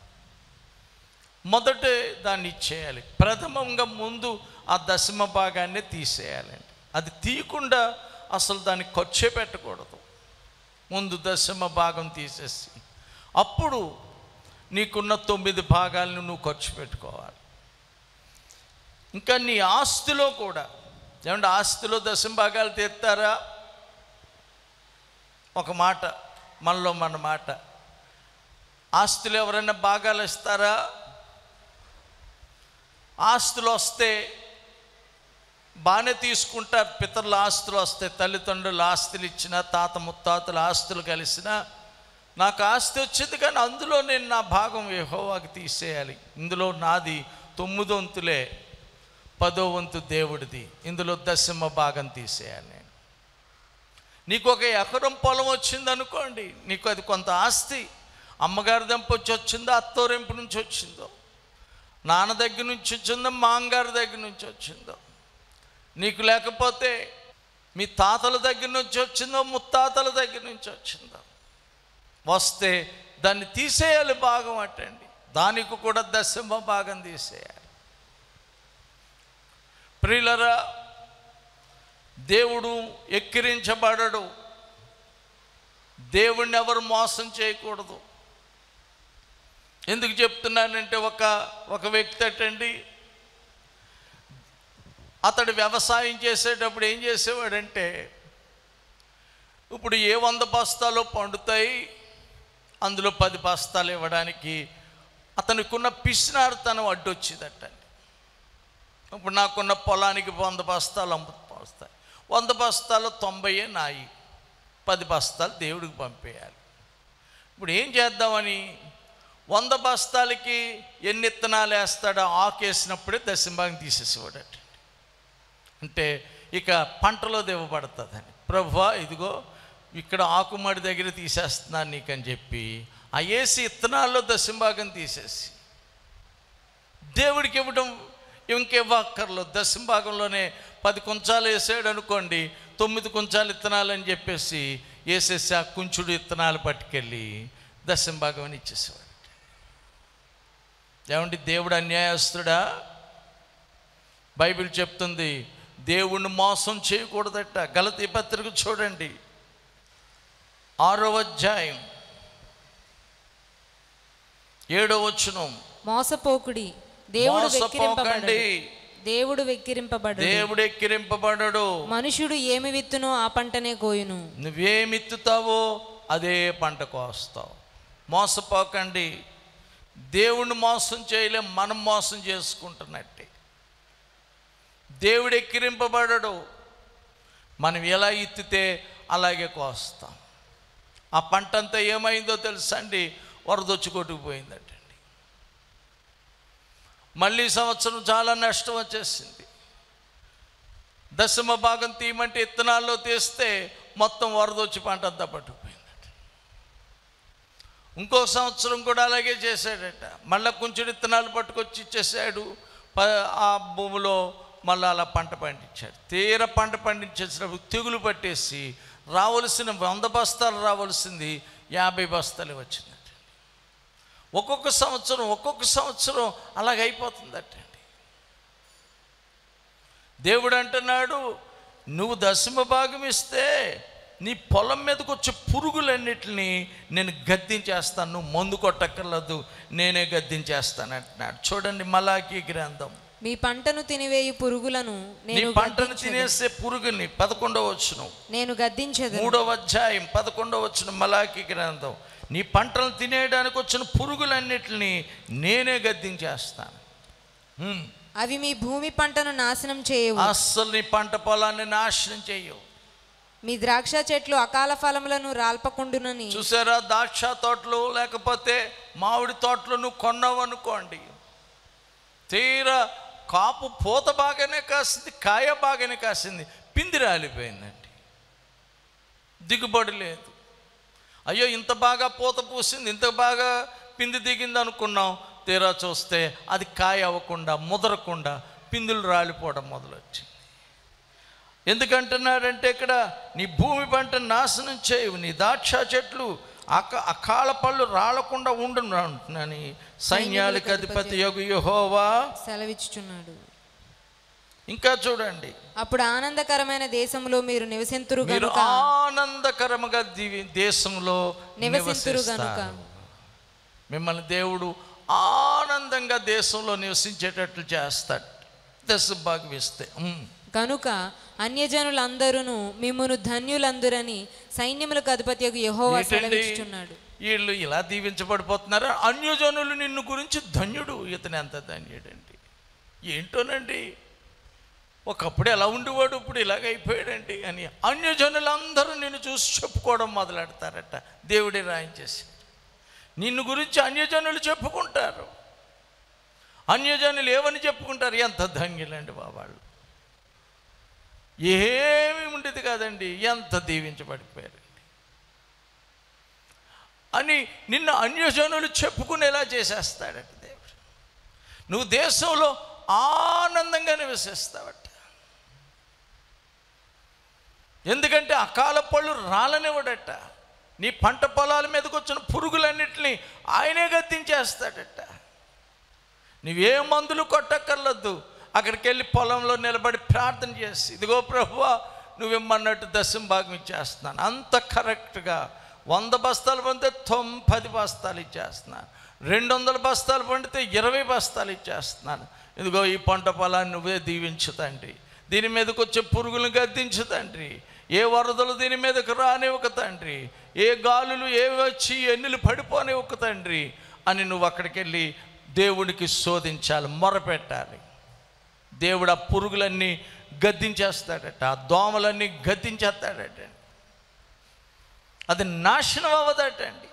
మొదటే దాన్ని ఇచ్చేయాలి ప్రథమంగా ముందు ఆ దశమ భాగాన్ని తీసేయాలండి అది తీయకుండా అసలు దాన్ని ఖర్చే పెట్టకూడదు ముందు దశమ భాగం తీసేసి అప్పుడు నీకున్న తొమ్మిది భాగాలను నువ్వు ఖర్చు పెట్టుకోవాలి ఇంకా నీ ఆస్తిలో కూడా ఏమంటే ఆస్తిలో దశమ భాగాలు తీస్తారా ఒక మాట మనలో మన మాట ఆస్తులు ఎవరైనా భాగాలు ఇస్తారా ఆస్తులు వస్తే బాగానే తీసుకుంటారు పితరుల ఆస్తులు వస్తాయి తల్లిదండ్రుల ఆస్తులు ఇచ్చిన తాత ముత్తాతల ఆస్తులు కలిసిన నాకు ఆస్తి వచ్చింది కానీ అందులో నేను నా భాగం యెహోవాకి తీసేయాలి ఇందులో నాది తొమ్మిది వంతులే పదో వంతు దేవుడిది ఇందులో దశమ భాగం తీసేయాలి నేను నీకు ఒక ఎకరం పొలం వచ్చింది అనుకోండి నీకు అది కొంత ఆస్తి అమ్మగారి దెంపొచ్చి వచ్చిందో అత్తోరింపు నుంచి వచ్చిందో నాన్న దగ్గర నుంచి వచ్చిందో మాంగారి దగ్గర నుంచి వచ్చిందో నీకు లేకపోతే మీ తాతల దగ్గర నుంచి వచ్చిందో ముత్తాతల దగ్గర నుంచి వచ్చిందో వస్తే దాన్ని తీసేయాలి భాగం అట్టండి దానికి కూడా దశమ భాగం తీసేయాలి ప్రియులరా దేవుడు ఎక్కిరించబడడు దేవుణ్ణి ఎవరు మోసం చేయకూడదు ఎందుకు చెప్తున్నానంటే ఒక ఒక వ్యక్తి అటండి అతడు వ్యవసాయం చేసేటప్పుడు ఏం చేసేవాడంటే ఇప్పుడు ఏ వంద బస్తాలు పండుతాయి అందులో పది బస్తాలు ఇవ్వడానికి అతనికున్న పిసినారుతనం అడ్డొచ్చిందటండి ఇప్పుడు నాకున్న పొలానికి వంద బస్తాలు అమ్ము వస్తాయి వంద బస్తాలు తొంభైయే నాయి పది బస్తాలు దేవుడికి పంపేయాలి ఇప్పుడు ఏం చేద్దామని వంద బస్తాలకి ఎన్ని ఇత్తనాలు వేస్తాడో ఆకేసినప్పుడే దశంభాగం తీసేసేవాడట అంటే ఇక పంటలో దివ్వబడుతుందని ప్రభువా ఇదిగో ఇక్కడ ఆకుమడి దగ్గర తీసేస్తున్నాను నీకని చెప్పి ఆ వేసి ఇత్తనాల్లో దశంభాగం తీసేసి దేవుడికి ఇవ్వడం ఇంకివ్వక్కర్లో దశంభాగంలోనే పది కుంచాలు వేసాడు అనుకోండి తొమ్మిది కుంచాలు ఇత్తనాలు అని చెప్పేసి వేసేసి ఆ కుంచుడు ఇత్తనాలు పట్టుకెళ్ళి దశంభాగం అని ఇచ్చేసేవాడు ఏమండి దేవుడు అన్యాయస్తుడా బైబిల్ చెప్తుంది దేవుణ్ణి మోసం చేయకూడదట గలతీ పత్రిక చూడండి ఆరో అధ్యాయం ఏడో వచ్చును మోసపోకుడి దేవుడు మోసపోకండి వెక్కిరింపబడడు దేవుడు వెక్కిరింపబడు దేవుడు ఎక్కిరింపబడడు మనుషుడు ఏమి విత్తునో ఆ పంటనే కోయును నువ్వేమిత్తుతావో అదే పంట కోస్తావు మోసపోకండి దేవుణ్ణి మోసం చేయలేం మనం మోసం చేసుకుంటున్నట్టే దేవుడు ఎక్కిరింపబడడు మనం ఎలా ఇత్తితే అలాగే కోస్తాం ఆ పంట అంతా ఏమైందో తెలుసా అండి వరదొచ్చి కొట్టుకుపోయిందటండి మళ్ళీ ఈ సంవత్సరం చాలా నష్టం వచ్చేసింది దశమ భాగం తీయమంటే ఇత్తనాల్లో తీస్తే మొత్తం వరదొచ్చి పంట అంతా పట్టుకుపోయిందట ఇంకో సంవత్సరం కూడా అలాగే చేశాడట మళ్ళీ కొంచెం ఇత్తనాలు పట్టుకొచ్చి ఇచ్చేసాడు ప- ఆ భూమిలో మళ్ళీ అలా పంట పండించాడు తీర పంట పండించేసినప్పుడు తెగులు పట్టేసి రావలసిన వంద బస్తాలు రావాల్సింది యాభై బస్తాలు వచ్చిందట ఒక్కొక్క సంవత్సరం ఒక్కొక్క సంవత్సరం అలాగైపోతుందటండి దేవుడు అంటున్నాడు నువ్వు దశమ భాగం ఇస్తే నీ పొలం మీదకి వచ్చే పురుగులన్నిటిని నేను గద్దించేస్తాను నువ్వు మందు కొట్టక్కర్లేదు నేనే గద్దించేస్తాను అంటున్నాడు చూడండి మలాకి గ్రంథం మీ పంటను తినివేయు పురుగులను నీ నేను పంటను గద్దించెదను. తినేసే పురుగుని పదకొండవ వచ్చును నేను గద్దించదు మూడవ అధ్యాయం పదకొండవ వచ్చిన మలాకి గ్రంథం నీ పంటలు తినేయడానికి వచ్చిన పురుగులన్నిటిని నేనే గద్దించేస్తాను హ్మ్. అవి మీ భూమి పంటను నాశనం చేయవు అస్సలు నీ పంట పొలాన్ని నాశనం చెయ్యవు మీ ద్రాక్ష చెట్లు అకాల ఫలములను రాల్పకుండునని చూసారా ద్రాక్ష తోటలు లేకపోతే మామిడి తోటలు నువ్వు కొన్నావు అనుకోండి తీర కాపు పూత బాగానే కాసింది కాయ బాగానే కాసింది పిండి రాలిపోయిందండి దిగుబడి లేదు అయ్యో ఇంత బాగా పూత పూసింది ఇంత బాగా పిండి దిగింది అనుకున్నాం తీరా చూస్తే అది కాయ అవ్వకుండా ముదరకుండా పిందులు రాలిపోవడం మొదలొచ్చింది ఎందుకంటున్నాడంటే ఇక్కడ నీ భూమి పంట నాశనం చేయవు నీ ద్రాక్ష చెట్లు అక అకాల పళ్ళు రాలకుండా ఉండును అంటున్నాని సైన్యాలకు అధిపతి యొగు యెహోవా సెలవిచ్చుచున్నాడు ఇంకా చూడండి అప్పుడు ఆనందకరమైన దేశంలో మీరు నివసింతురు మీరు గనుక ఆనందకరముగా దీవి దేశంలో నివసింతురు గనుక నివసిస్తారు. మిమ్మల్ని దేవుడు ఆనందంగా దేశంలో నివసించేటట్లు చేస్తాడు దశ భాగవిస్తే కనుక అన్యజనులందరూ మిమ్మును ధన్యులందురని సైన్యములకు అధిపతి యెహోవా సెలవిచ్చుచున్నాడు వీళ్ళు ఇలా దీవించబడిపోతున్నారా అన్యజనులు నిన్ను గురించి ధన్యుడు ఇతను ఎంత ధన్యుడండి ఏంటోనండి ఒకప్పుడు ఎలా ఉండేవాడు ఇప్పుడు ఇలాగ అయిపోయాడండి అని అన్యజనులందరూ నిన్ను చూసి చెప్పుకోవడం మొదలెడతారట దేవుడే రాయించేసి నిన్ను గురించి అన్యజనులు చెప్పుకుంటారు అన్యజనులు ఏమని చెప్పుకుంటారు ఎంత ధన్యులండి బాబాళ్ళు ఏమీ ఉండేది కాదండి ఎంత దీవించబడిపోయారు అని నిన్ను అన్యజనులు చెప్పుకునేలా చేసేస్తాడట దేవుడు నువ్వు దేశంలో ఆనందంగా నివసిస్తావట ఎందుకంటే అకాల పళ్ళు రాలనివ్వడట నీ పంట పొలాల మీదకి వచ్చిన పురుగులన్నిటిని ఆయనే గద్దించేస్తాడట నువ్వే మందులు కొట్టక్కర్లొద్దు అక్కడికి వెళ్ళి పొలంలో నిలబడి ప్రార్థన చేసి ఇదిగో ప్రభువా నువ్విమ్మన్నట్టు దశం భాగం ఇచ్చేస్తున్నాను అంత కరెక్ట్గా వంద బస్తాలు పండితే తొమ్ పది బస్తాలు ఇచ్చేస్తున్నాను రెండు వందల బస్తాలు పండితే ఇరవై బస్తాలు ఇచ్చేస్తున్నాను ఇదిగో ఈ పంట పొలాన్ని నువ్వే దీవించు తండ్రి దీని మీదకి వచ్చే పురుగులను గద్దించు తండ్రి ఏ వరదలు దీని మీదకు రానివ్వక తండ్రి ఏ గాలులు ఏవి వచ్చి ఎన్నులు పడిపోనివ్వక తండ్రి అని నువ్వు అక్కడికి వెళ్ళి దేవుడికి శోధించాలి మొరపెట్టాలి దేవుడు ఆ పురుగులన్నీ గద్దించేస్తాడట ఆ దోమలన్నీ గద్దించేస్తాడట అది నాశనం అవ్వదటండి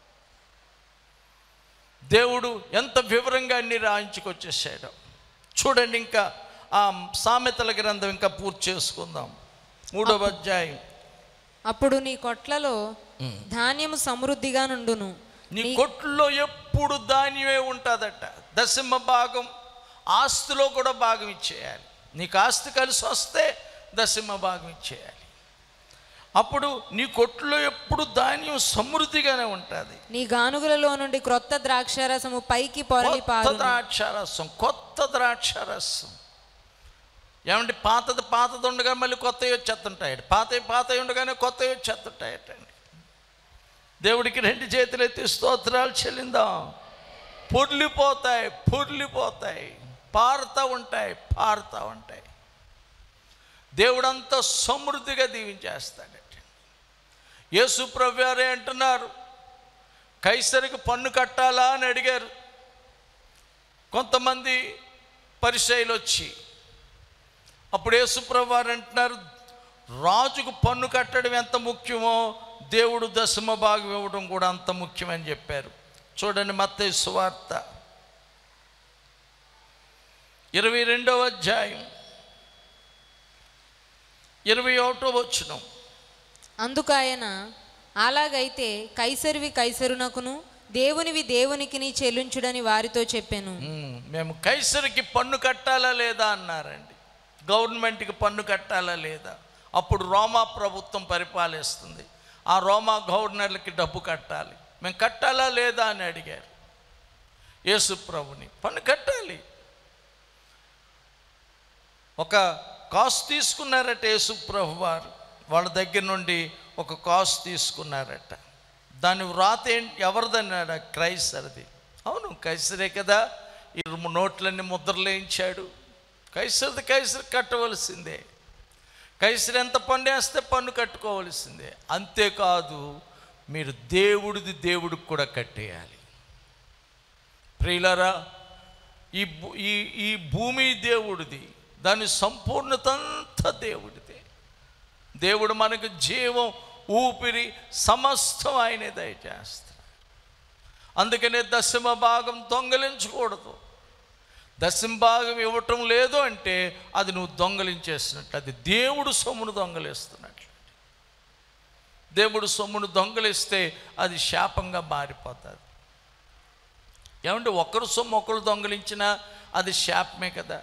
దేవుడు ఎంత వివరంగా అన్ని రాయించుకొచ్చేసాడు చూడండి ఇంకా ఆ సామెతల గ్రంథం ఇంకా పూర్తి చేసుకుందాం మూడవ అధ్యాయం అప్పుడు నీ కొట్లలో ధాన్యము సమృద్ధిగా నుండును నీ కొట్లో ఎప్పుడు ధాన్యమే ఉంటుందట దశమ భాగం ఆస్తిలో కూడా భాగం ఇచ్చేయాలి నీకు ఆస్తి కలిసి వస్తే దశమ భాగం ఇచ్చేయాలి అప్పుడు నీ కొట్లో ఎప్పుడు ధాన్యం సమృద్ధిగానే ఉంటుంది నీ గానుగులలో నుండి క్రొత్త ద్రాక్షారసము పైకి పొరలి కొత్త పారును ద్రాక్షారసం కొత్త ద్రాక్షారసం ఏమంటే పాతది పాతది ఉండగా మళ్ళీ కొత్తవి వచ్చేస్తుంటాయి పాతవి పాతవి ఉండగానే కొత్తవి వచ్చేస్తుంటాయటండి దేవుడికి రెండు చేతులు ఎత్తి స్తోత్రాలు చెల్లిందాం పొర్లిపోతాయి పొర్లిపోతాయి పారుతూ ఉంటాయి పారుతూ ఉంటాయి దేవుడంతా సమృద్ధిగా దీవించేస్తాడట యేసు ప్రభువారే అంటున్నారు కైసరికి పన్ను కట్టాలా అని అడిగారు కొంతమంది పరిచయలు వచ్చి అప్పుడు యేసుప్రభు వారు అంటున్నారు రాజుకు పన్ను కట్టడం ఎంత ముఖ్యమో దేవుడు దశమ భాగం ఇవ్వడం కూడా అంత ముఖ్యమని చెప్పారు చూడండి మత్తయి సువార్త ఇరవై రెండవ అధ్యాయం ఇరవై ఒకటో వచ్చినాం అందుకు ఆయన అలాగైతే కైసరివి కైసరునకును దేవునివి దేవునికిని చెల్లించుడని వారితో చెప్పాను మ్మ్. మేము కైసరికి పన్ను కట్టాలా లేదా అన్నారండి గవర్నమెంట్కి పన్ను కట్టాలా లేదా అప్పుడు రోమా ప్రభుత్వం పరిపాలిస్తుంది ఆ రోమా గవర్నర్లకి డబ్బు కట్టాలి మేము కట్టాలా లేదా అని అడిగారు యేసు ప్రభుని పన్ను కట్టాలి ఒక కాసు తీసుకున్నారట యేసు ప్రభు వారు వాళ్ళ దగ్గర నుండి ఒక కాసు తీసుకున్నారట దాని వ్రాత ఏంటి ఎవరిదన్నాడ క్రైస్తరది అవును కైసరే కదా ఈ నోట్లన్నీ ముద్రలు వేయించాడు కైసరిది కైసరి కట్టవలసిందే కైసరి ఎంత పన్ను వేస్తే పన్ను కట్టుకోవలసిందే అంతేకాదు మీరు దేవుడిది దేవుడికి కూడా కట్టేయాలి ప్రియులరా ఈ భూ- ఈ ఈ భూమి దేవుడిది దాని సంపూర్ణత అంతా దేవుడిదే దేవుడు మనకు జీవం ఊపిరి సమస్తం ఆయనే దయచేస్తాడు అందుకనే దశమ భాగం దొంగలించకూడదు దశమ భాగం ఇవ్వటం లేదు అంటే అది నువ్వు దొంగలించేసినట్లు అది దేవుడు సొమ్మును దొంగలిస్తున్నట్లు దేవుడు సొమ్మును దొంగలిస్తే అది శాపంగా మారిపోతుంది ఏమంటే ఒకరు సొమ్ము ఒకరు దొంగలించినా అది శాపమే కదా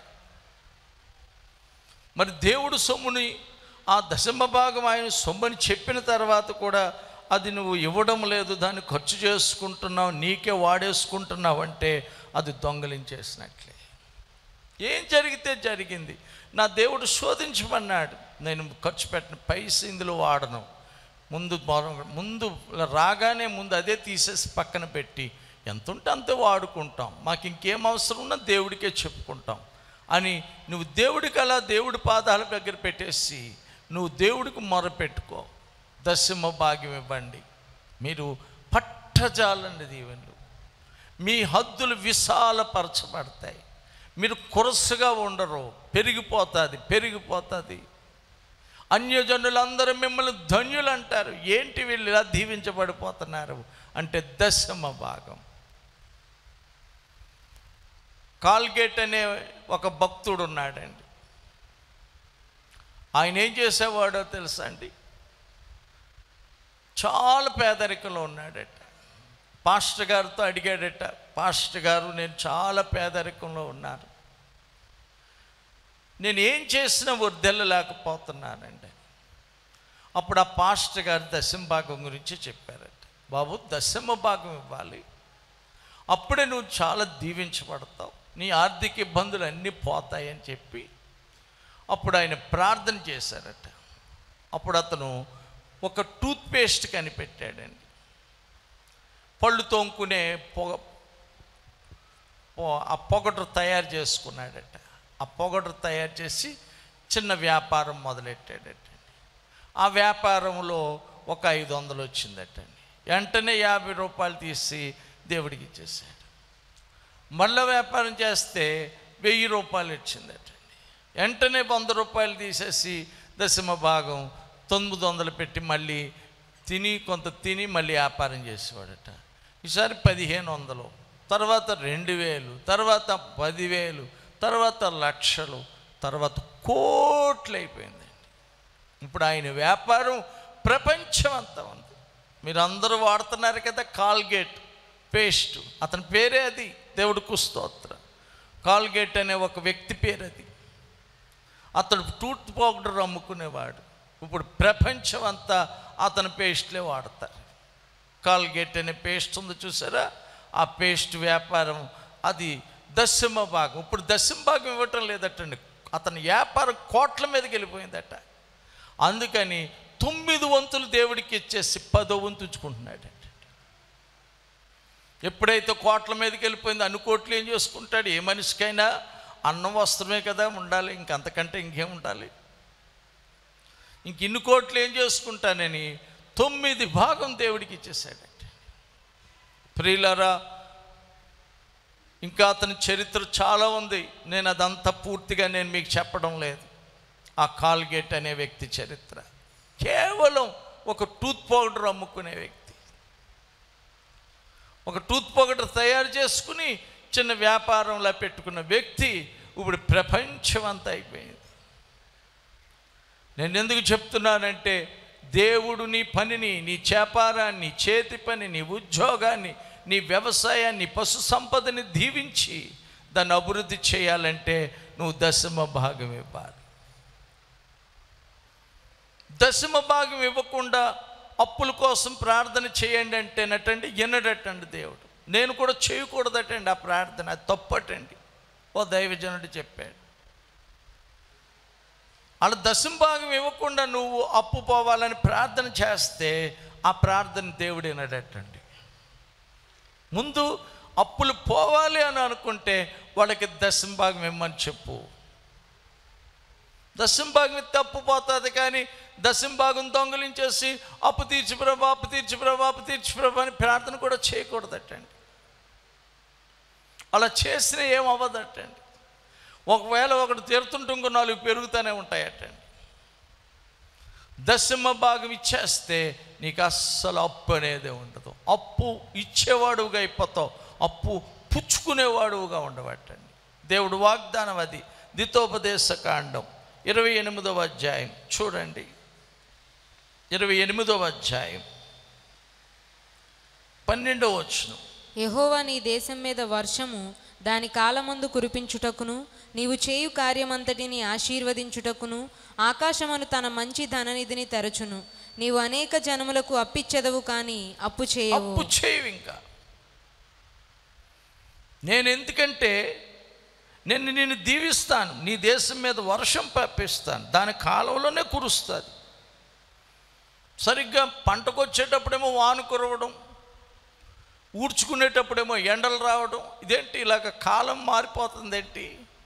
మరి దేవుడు సొమ్ముని ఆ దశమ భాగం ఆయన సొమ్మని చెప్పిన తర్వాత కూడా అది నువ్వు ఇవ్వడం లేదు దాన్ని ఖర్చు చేసుకుంటున్నావు నీకే వాడేసుకుంటున్నావు అంటే అది దొంగలించేసినట్లే ఏం జరిగితే జరిగింది నా దేవుడు శోధించమన్నాడు నేను ఖర్చు పెట్టిన పైస ఇందులో వాడను ముందు మొర- ముందు రాగానే ముందు అదే తీసేసి పక్కన పెట్టి ఎంత ఉంటే అంతే వాడుకుంటాం మాకు ఇంకేం అవసరం ఉన్నా దేవుడికే చెప్పుకుంటాం అని నువ్వు దేవుడికి అలా దేవుడి పాదాల దగ్గర పెట్టేసి నువ్వు దేవుడికి మొరపెట్టుకో దశమ భాగ్యం ఇవ్వండి మీరు పట్టజాలండి దీవెనలు మీ హద్దులు విశాలపరచబడతాయి మీరు కొరసుగా ఉండరు పెరిగిపోతుంది పెరిగిపోతుంది అన్యజనులందరూ మిమ్మల్ని ధన్యులు అంటారు ఏంటి వీళ్ళు ఇలా దీవించబడిపోతున్నారు అంటే దశమ భాగం కాల్గేట్ అనే ఒక భక్తుడు ఉన్నాడండి ఆయన ఏం చేసేవాడో తెలుసా అండి చాలా పేదరికంలో ఉన్నాడట పాస్టర్ గారితో అడిగాడట పాస్టర్ గారు నేను చాలా పేదరికంలో ఉన్నాను నేను ఏం చేసినా వర్దెల్లలేకపోతున్నానండి అప్పుడు ఆ పాస్టర్ గారు దశమ భాగం గురించి చెప్పారట బాబు దశమ భాగం ఇవ్వాలి అప్పుడే నువ్వు చాలా దీవించబడతావు నీ ఆర్థిక ఇబ్బందులు అన్నీ పోతాయని చెప్పి అప్పుడు ఆయన ప్రార్థన చేశారట అప్పుడు అతను ఒక టూత్పేస్ట్ కనిపెట్టాడండి పళ్ళు తోముకునే పొగ పొ- ఆ పొగటు తయారు చేసుకున్నాడట ఆ పొగటు తయారు చేసి చిన్న వ్యాపారం మొదలెట్టాడటండి ఆ వ్యాపారంలో ఒక ఐదు వందలు వచ్చిందటండి వెంటనే యాభై రూపాయలు తీసి దేవుడికి ఇచ్చేసాడు మళ్ళీ వ్యాపారం చేస్తే వెయ్యి రూపాయలు వచ్చిందటండి వెంటనే వంద రూపాయలు తీసేసి దశమ భాగం తొమ్మిది వందలు పెట్టి మళ్ళీ తిని కొంత తిని మళ్ళీ వ్యాపారం చేసేవాడట ఈసారి పదిహేను వందలు తర్వాత రెండు వేలు తర్వాత పదివేలు తర్వాత లక్షలు తర్వాత కోట్లు అయిపోయిందండి ఇప్పుడు ఆయన వ్యాపారం ప్రపంచం అంతా ఉంది మీరు అందరూ వాడుతున్నారు కదా కాల్గేట్ పేస్ట్ అతని పేరే అది దేవుడికి స్తోత్ర కాల్గేట్ అనే ఒక వ్యక్తి పేరు అది అతడు టూత్ పౌడర్ అమ్ముకునేవాడు ఇప్పుడు ప్రపంచం అంతా అతని పేస్ట్లే వాడతారు కాల్గేట్ అనే పేస్ట్ ఉంది చూసారా ఆ పేస్ట్ వ్యాపారం అది దశమ భాగం ఇప్పుడు దశమ భాగం ఇవ్వటం లేదటండి అతని వ్యాపారం కోట్ల మీదకి వెళ్ళిపోయిందట అందుకని తొమ్మిది వంతులు దేవుడికి ఇచ్చేసి పదో వంతు ఉంచుకుంటున్నాడు ఎప్పుడైతే కోట్ల మీదకి వెళ్ళిపోయిందో అన్ని కోట్లు ఏం చేసుకుంటాడు ఏ మనిషికైనా అన్నం వస్త్రమే కదా ఉండాలి ఇంకంతకంటే ఇంకేం ఉండాలి ఇంక ఇన్ని కోట్లు ఏం చేసుకుంటానని తొమ్మిది భాగం దేవుడికి ఇచ్చేసాడట ప్రియులరా ఇంకా అతని చరిత్ర చాలా ఉంది నేను అదంతా పూర్తిగా నేను మీకు చెప్పడం లేదు ఆ కాల్గేట్ అనే వ్యక్తి చరిత్ర కేవలం ఒక టూత్ పౌడర్ అమ్ముకునే వ్యక్తి ఒక టూత్ పౌడర్ తయారు చేసుకుని చిన్న వ్యాపారంలో పెట్టుకున్న వ్యక్తి ఇప్పుడు ప్రపంచం అంతా అయిపోయింది నేను ఎందుకు చెప్తున్నానంటే దేవుడు నీ పనిని నీ వ్యాపారాన్ని నీ చేతి పని నీ ఉద్యోగాన్ని నీ వ్యవసాయాన్ని నీ పశు సంపదని దీవించి దాన్ని అభివృద్ధి చేయాలంటే నువ్వు దశమ భాగం ఇవ్వాలి దశమ భాగం ఇవ్వకుండా అప్పుల కోసం ప్రార్థన చేయండి అంటేనటండి వినడటండి దేవుడు నేను కూడా చేయకూడదటండి ఆ ప్రార్థన అది తప్పటండి ఓ దైవజనుడు చెప్పాడు అలా దశమ భాగం ఇవ్వకుండా నువ్వు అప్పు పోవాలని ప్రార్థన చేస్తే ఆ ప్రార్థన దేవుడు వినడటండి ముందు అప్పులు పోవాలి అని అనుకుంటే వాళ్ళకి దశమ భాగం ఇమ్మని చెప్పు దశమ భాగం తప్పుపోతుంది కానీ దశమ భాగం దొంగలించేసి అప్పు తీర్చి ప్రభా అప్పు తీర్చి ప్రభా అప్పు తీర్చి ప్రభా అని ప్రార్థన కూడా చేయకూడదటండి అలా చేసిన ఏం అవ్వదటండి ఒకవేళ ఒకటి తీరుతుంటే ఇంకో నాలుగు పెరుగుతూనే ఉంటాయటండి దశమ భాగం ఇచ్చేస్తే నీకు అస్సలు అప్పు అనేది ఉండదు అప్పు ఇచ్చేవాడుగా అయిపోతావు అప్పు పుచ్చుకునేవాడుగా ఉండబట్టండి దేవుడు వాగ్దానం అది దితోపదేశ కాండం ఇరవై ఎనిమిదవ అధ్యాయం చూడండి ఇరవై ఎనిమిదవ అధ్యాయం పన్నెండవ వచ్చును యెహోవా నీ దేశం మీద వర్షము దాని కాలమందు కురిపించుటకును నీవు చేయు కార్యమంతటిని ఆశీర్వదించుటకును ఆకాశమును తన మంచి ధననిధిని తెరచును నీవు అనేక జనములకు అప్పిచ్చెదవు కానీ అప్పు చేయవు అప్పు చేయవు ఇంకా నేను ఎందుకంటే నేను నిన్ను దీవిస్తాను నీ దేశం మీద వర్షం పంపిస్తాను దాని కాలంలోనే కురుస్తుంది సరిగ్గా పంటకు వచ్చేటప్పుడేమో వాన కురవడం ఊడ్చుకునేటప్పుడేమో ఎండలు రావడం ఇదేంటి ఇలాగ కాలం మారిపోతుంది ఏంటి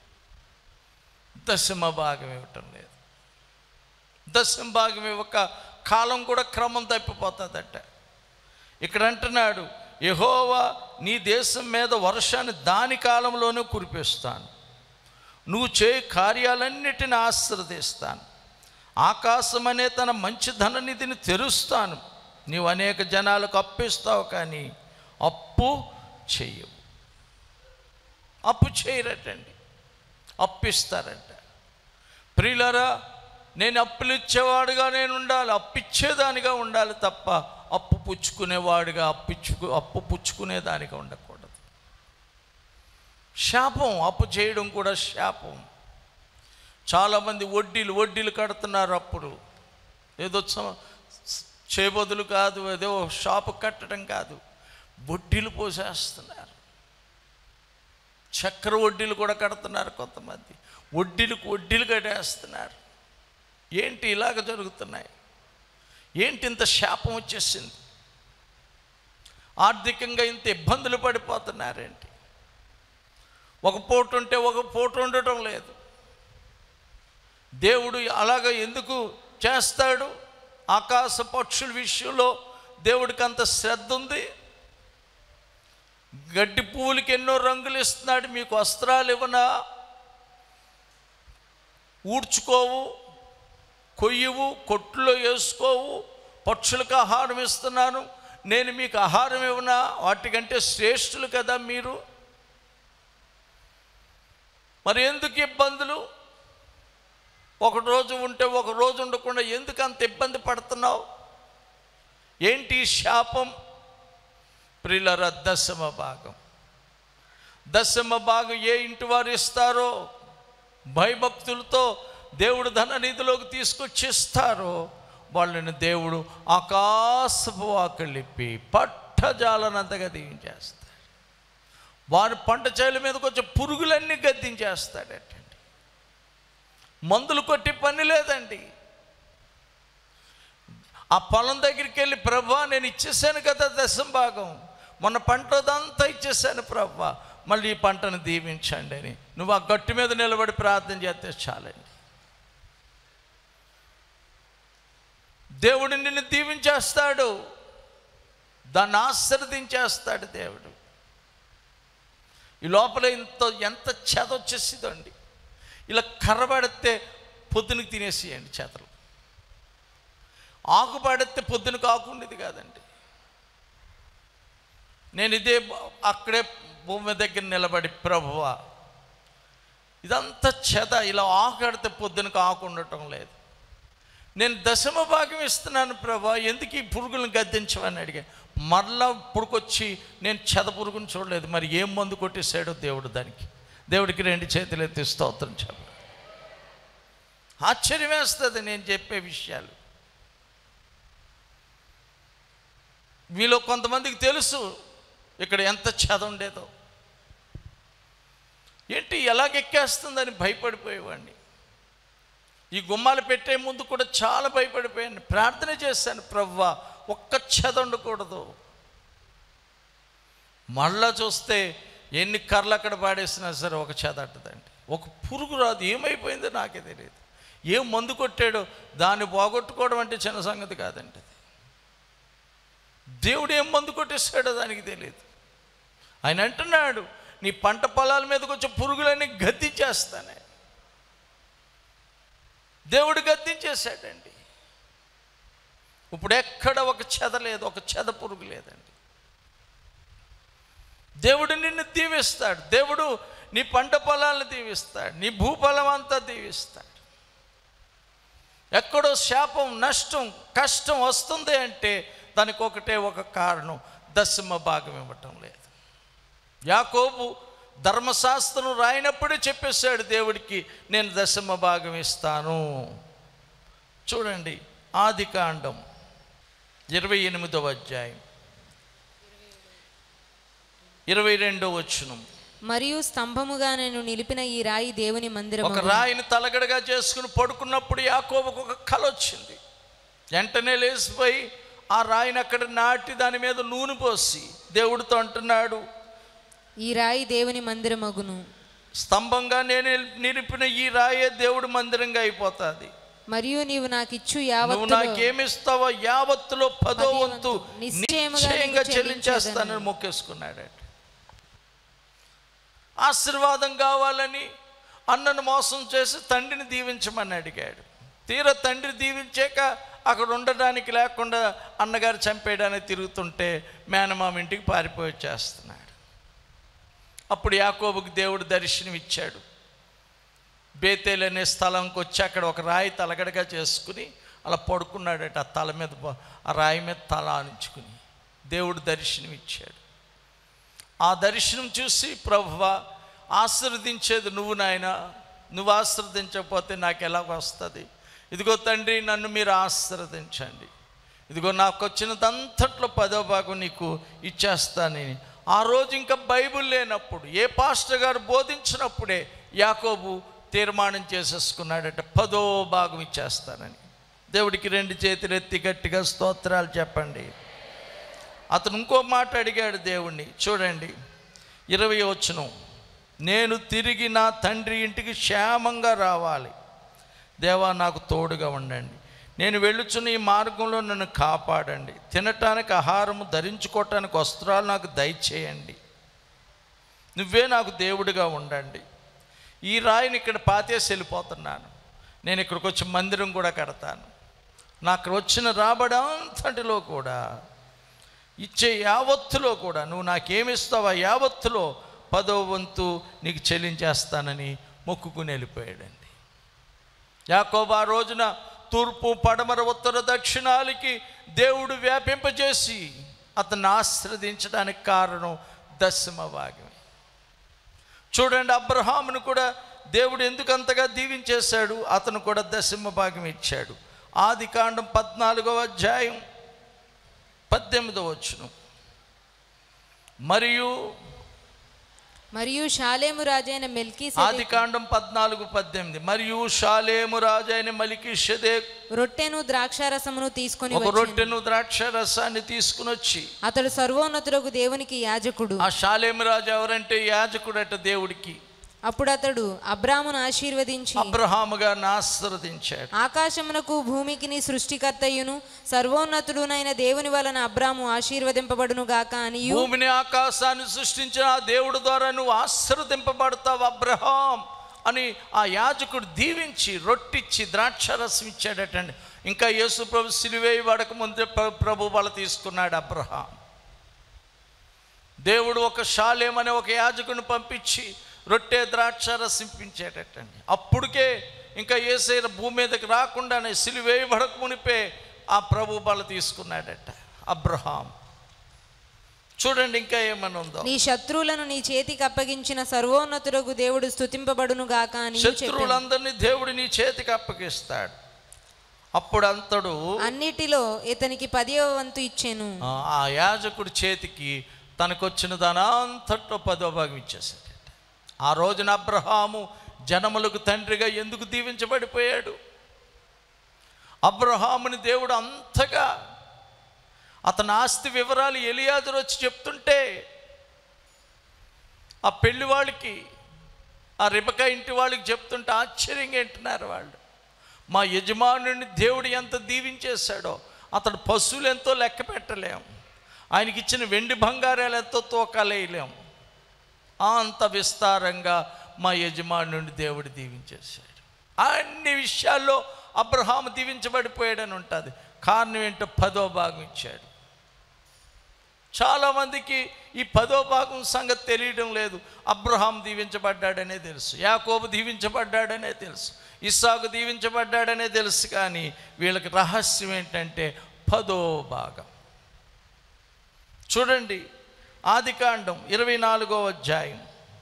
దశమ భాగం ఇవ్వటం లేదు దశమ భాగం ఇవ్వక కాలం కూడా క్రమం తప్పిపోతుందట ఇక్కడ అంటున్నాడు యహోవా నీ దేశం మీద వర్షాన్ని దాని కాలంలోనే కురిపిస్తాను నువ్వు చే కార్యాలన్నిటిని ఆశ్రదిస్తాను ఆకాశం అనే తన మంచి ధననిధిని తెరుస్తాను నీవు అనేక జనాలకు అప్పిస్తావు కానీ అప్పు చెయ్యవు అప్పు చేయరటండి అప్పిస్తారంట ప్రియులరా నేను అప్పులు ఇచ్చేవాడుగా నేను ఉండాలి అప్పిచ్చేదానిగా ఉండాలి తప్ప అప్పు పుచ్చుకునేవాడిగా అప్పిచ్చుకు అప్పు పుచ్చుకునేదానిగా ఉండకూడదు శాపం అప్పు చేయడం కూడా శాపం చాలామంది వడ్డీలు వడ్డీలు కడుతున్నారు అప్పుడు ఏదో స- చేయబదులు కాదు ఏదో షాపు కట్టడం కాదు వడ్డీలు పోసేస్తున్నారు చక్ర వడ్డీలు కూడా కడుతున్నారు కొంతమంది వడ్డీలకు వడ్డీలు కట్టేస్తున్నారు ఏంటి ఇలాగ జరుగుతున్నాయి ఏంటి ఇంత శాపం వచ్చేసింది ఆర్థికంగా ఇంత ఇబ్బందులు పడిపోతున్నారేంటి ఒక పూట ఉంటే ఒక పూట ఉండటం లేదు దేవుడు అలాగ ఎందుకు చేస్తాడు ఆకాశ పక్షుల విషయంలో దేవుడికి అంత శ్రద్ధ ఉంది గడ్డి పువ్వులకి ఎన్నో రంగులు ఇస్తున్నాడు మీకు వస్త్రాలు ఇవ్వనా ఊడ్చుకోవు కొయ్యవు కొట్టులో వేసుకోవు పక్షులకు ఆహారం ఇస్తున్నాను నేను మీకు ఆహారం ఇవ్వనా వాటికంటే శ్రేష్ఠులు కదా మీరు మరి ఎందుకు ఇబ్బందులు ఒక రోజు ఉంటే ఒక రోజు ఉండకుండా ఎందుకు అంత ఇబ్బంది పడుతున్నావు ఏంటి ఈ శాపం ప్రియులర దశమ భాగం దశమ భాగం ఏ ఇంటి వారు ఇస్తారో భయభక్తులతో దేవుడు ధన నిధిలోకి తీసుకొచ్చి ఇస్తారో వాళ్ళని దేవుడు ఆకాశపు వాకలిప్పి పట్టజాలనంతగా దీవించేస్తాడు వారి పంట చేల మీద కొంచెం పురుగులన్నీ గద్దించేస్తాడటండి మందులు కొట్టి పని లేదండి ఆ పొలం దగ్గరికి వెళ్ళి ప్రభా నేను ఇచ్చేసాను కదా దశం భాగం మొన్న పంటదంతా ఇచ్చేసాను ప్రభా మళ్ళీ ఈ పంటను దీవించండి అని నువ్వు ఆ గట్టు మీద నిలబడి ప్రార్థన చేస్తే చాలండి దేవుడు నిన్ను దీవించేస్తాడు దాన్ని ఆశ్రదించేస్తాడు దేవుడు ఈ లోపల ఇంత ఎంత చెద వచ్చేసిందండి ఇలా కర్రబడితే పొద్దునకి తినేసేయండి చేతలు ఆకు పడితే పొద్దునకు ఆకు ఉండేది కాదండి నేను ఇదే బ- అక్కడే భూమి దగ్గర నిలబడి ప్రభువా ఇదంతా చెద ఇలా ఆకు కడితే పొద్దునకు ఆకు ఉండటం లేదు నేను దశమ భాగం ఇస్తున్నాను ప్రభా ఎందుకు ఈ పురుగులను గద్దించమని అడిగా మరలా పుడుకొచ్చి నేను చెద పురుగుని చూడలేదు మరి ఏం మందు కొట్టేశాడో దేవుడు దానికి దేవుడికి రెండు చేతులు ఎత్తి స్తోత్రం చెప్ప ఆశ్చర్యం వేస్తుంది నేను చెప్పే విషయాలు మీలో కొంతమందికి తెలుసు ఇక్కడ ఎంత చెద ఉండేదో ఏంటి ఎలాగెక్కేస్తుందని భయపడిపోయేవాడిని ఈ గుమ్మాలు పెట్టే ముందు కూడా చాలా భయపడిపోయాను ప్రార్థన చేశాను ప్రవ్వా ఒక్క చెద ఉండకూడదు మళ్ళా చూస్తే ఎన్ని కర్రలు అక్కడ పాడేసినా సరే ఒక చెద అంటదండి ఒక పురుగు రాదు ఏమైపోయిందో నాకే తెలియదు ఏం మందు కొట్టాడో దాన్ని పోగొట్టుకోవడం అంటే చిన్న సంగతి కాదండి అది. దేవుడు ఏం మందు కొట్టేస్తాడో దానికి తెలియదు ఆయన అంటున్నాడు నీ పంట పొలాల మీదకి వచ్చే పురుగులన్నీ గద్దించేస్తానే దేవుడు గద్దించేశాడండి ఇప్పుడు ఎక్కడ ఒక చెద లేదు ఒక చెద పురుగు లేదండి దేవుడు నిన్ను దీవిస్తాడు దేవుడు నీ పంట పొలాలను దీవిస్తాడు నీ భూఫలం అంతా దీవిస్తాడు ఎక్కడో శాపం నష్టం కష్టం వస్తుంది అంటే దానికి ఒకటే ఒక కారణం దశమ భాగం ఇవ్వటం లేదు యాకోబు ధర్మశాస్త్రం రాయినప్పుడే చెప్పేశాడు దేవుడికి నేను దశమ భాగం ఇస్తాను చూడండి ఆది కాండం ఇరవై ఎనిమిదవ అధ్యాయం ఇరవై రెండో వచ్చును మరియు స్తంభముగా నేను నిలిపిన ఈ రాయి దేవుని మందిరము ఒక రాయిని తలగడగా చేసుకుని పడుకున్నప్పుడు యాకోబుకు ఒక కల వచ్చింది వెంటనే లేచిపోయి ఆ రాయిని అక్కడ నాటి దాని మీద నూనె పోసి దేవుడితో అంటున్నాడు ఈ రాయి దేవుని మందిరమగును స్తంభంగా నేను నిలిపిన ఈ రాయే దేవుడి మందిరంగా అయిపోతుంది మరియు నీవు నాకిచ్చు నువ్వు యావత్తులో నాకేమిస్తావో యావత్తులో పదో పది వంతు వంతు నిశ్చయముగా నిశ్చయంగా నీకు చెల్లించేస్తానని చెల్లించేదను. మొక్కేసుకున్నాడట ఆశీర్వాదం కావాలని అన్నను మోసం చేసి తండ్రిని దీవించమని అడిగాడు తీరా తండ్రి దీవించాక అక్కడ ఉండడానికి లేకుండా అన్నగారు చంపేయడానికి తిరుగుతుంటే మేనమామ ఇంటికి పారిపోయి వచ్చేస్తున్నాడు అప్పుడు యాకోబుకి దేవుడు దర్శనం ఇచ్చాడు బేతేల్ అనే స్థలంకి వచ్చి అక్కడ ఒక రాయి తలగడగా చేసుకుని అలా పడుకున్నాడట ఆ తల మీద ప- ఆ రాయి మీద తల ఆనించుకుని దేవుడు దర్శనం ఇచ్చాడు ఆ దర్శనం చూసి ప్రభువా ఆశీర్వదించేది నువ్వు నాయన నువ్వు ఆశీర్వదించకపోతే నాకు ఎలా వస్తుంది ఇదిగో తండ్రి నన్ను మీరు ఆశీర్వదించండి ఇదిగో నాకు వచ్చినదంతట్లో పదో భాగం నీకు ఇచ్చేస్తానని ఆ రోజు ఇంకా బైబిల్ లేనప్పుడు ఏ పాస్టర్ గారు బోధించినప్పుడే యాకోబు తీర్మానం చేసేసుకున్నాడట పదో భాగం ఇచ్చేస్తానని దేవుడికి రెండు చేతులు ఎత్తి గట్టిగా స్తోత్రాలు చెప్పండి అతను ఇంకో మాట అడిగాడు దేవుణ్ణి చూడండి ఇరవై వచ్చును నేను తిరిగి నా తండ్రి ఇంటికి క్షేమంగా రావాలి దేవా నాకు తోడుగా ఉండండి నేను వెళ్ళుచున్న ఈ మార్గంలో నన్ను కాపాడండి తినటానికి ఆహారము ధరించుకోవటానికి వస్త్రాలు నాకు దయచేయండి నువ్వే నాకు దేవుడిగా ఉండండి ఈ రాయిని ఇక్కడ పాతేసి వెళ్ళిపోతున్నాను నేను ఇక్కడికి వచ్చి మందిరం కూడా కడతాను నాకు వచ్చిన రాబడంతటిలో కూడా ఇచ్చే యావత్తులో కూడా నువ్వు నాకేమిస్తావా యావత్తులో పదో వంతు నీకు చెల్లించేస్తానని మొక్కుకుని వెళ్ళిపోయాడండి యాకోబు ఆ రోజున తూర్పు పడమర ఉత్తర దక్షిణాలకి దేవుడు వ్యాపింపజేసి అతన్ని ఆశ్రదించడానికి కారణం దశమ భాగమే చూడండి అబ్రహామును కూడా దేవుడు ఎందుకు అంతగా దీవించేశాడు అతను కూడా దశమ భాగం ఇచ్చాడు ఆది కాండం పద్నాలుగవ అధ్యాయం పద్దెనిమిదవ వచ్చును మరియు మరియు షాలేము రాజైన మెల్కీ ఆది కాండం పద్నాలుగు పద్దెనిమిది మరియు షాలేము రాజైన మలికి రొట్టెను ద్రాక్షారసమును తీసుకొని ఒక వచ్చెను. రొట్టెను ద్రాక్ష రసాన్ని తీసుకుని వచ్చి అతడు సర్వోన్నతులకు దేవునికి యాజకుడు ఆ షాలేము రాజు ఎవరంటే యాజకుడట దేవుడికి అప్పుడు అతడు అబ్రామును ఆశీర్వదించి అబ్రహాము గారిని ఆశీర్వదించాడు ఆకాశమునకు భూమికిని సృష్టికర్తయును సర్వోన్నతుడునైన దేవుని వలన అబ్రాము ఆశీర్వదింపబడును గాక అనియు భూమిని ఆకాశాన్ని సృష్టించిన ఆ దేవుడి ద్వారా నువ్వు ఆశీర్వదింపబడతావు అబ్రహాం అని ఆ యాజకుడు దీవించి రొట్టిచ్చి ద్రాక్షరసం ఇచ్చాడటండి ఇంకా యేసు ప్రభు సిలువేయి పడక ముందే ప్ర- ప్రభు వాళ్ళ తీసుకున్నాడు అబ్రహాం దేవుడు ఒక షాలేం అనే ఒక యాజకుని పంపించి రొట్టె ద్రాక్ష రసింపించేటట్టండి అప్పుడుకే ఇంకా ఏసైన భూమి మీదకి రాకుండానే సిలువేయబడక మునిపే ఆ ప్రభు బల తీసుకున్నాడట అబ్రహాం చూడండి ఇంకా ఏమని ఉందో నీ శత్రువులను నీ చేతికి అప్పగించిన సర్వోన్నతుడకు దేవుడు స్తుతింపబడును గాక అని చెప్పాను శత్రువులందరినీ దేవుడు నీ చేతికి అప్పగిస్తాడు అప్పుడు అంతడు అన్నిటిలో ఇతనికి పదివ వంతు ఇచ్చాను ఆ, ఆ యాజకుడి చేతికి తనకొచ్చిన దానంతట్లో పదో భాగం ఇచ్చేసాడట ఆ రోజున అబ్రహాము జనములకు తండ్రిగా ఎందుకు దీవించబడిపోయాడు అబ్రహాముని దేవుడు అంతగా అతని ఆస్తి వివరాలు ఎలియాజరు వచ్చి చెప్తుంటే ఆ పెళ్లి వాళ్ళకి ఆ రిబక ఇంటి వాళ్ళకి చెప్తుంటే ఆశ్చర్యంగా వింటున్నారు వాళ్ళు మా యజమానుడిని దేవుడు ఎంత దీవించేశాడో అతడు పశువులు ఎంతో లెక్క పెట్టలేం ఆయనకి ఇచ్చిన వెండి బంగారాలు ఎంతో తూకాలేయలేం ఆ అంత విస్తారంగా మా యజమానుడిని దేవుడు దీవించేశాడు అన్ని విషయాల్లో అబ్రహాము దీవించబడిపోయాడని ఉంటుంది కారణం ఏంటో పదో భాగం ఇచ్చాడు చాలామందికి ఈ పదో భాగం సంగతి తెలియడం లేదు అబ్రహాం దీవించబడ్డాడనే తెలుసు యాకోబు దీవించబడ్డాడనే తెలుసు ఇస్సాకు దీవించబడ్డాడనే తెలుసు కానీ వీళ్ళకి రహస్యం ఏంటంటే పదో భాగం చూడండి ఆదికాండం ఇరవై నాలుగో అధ్యాయం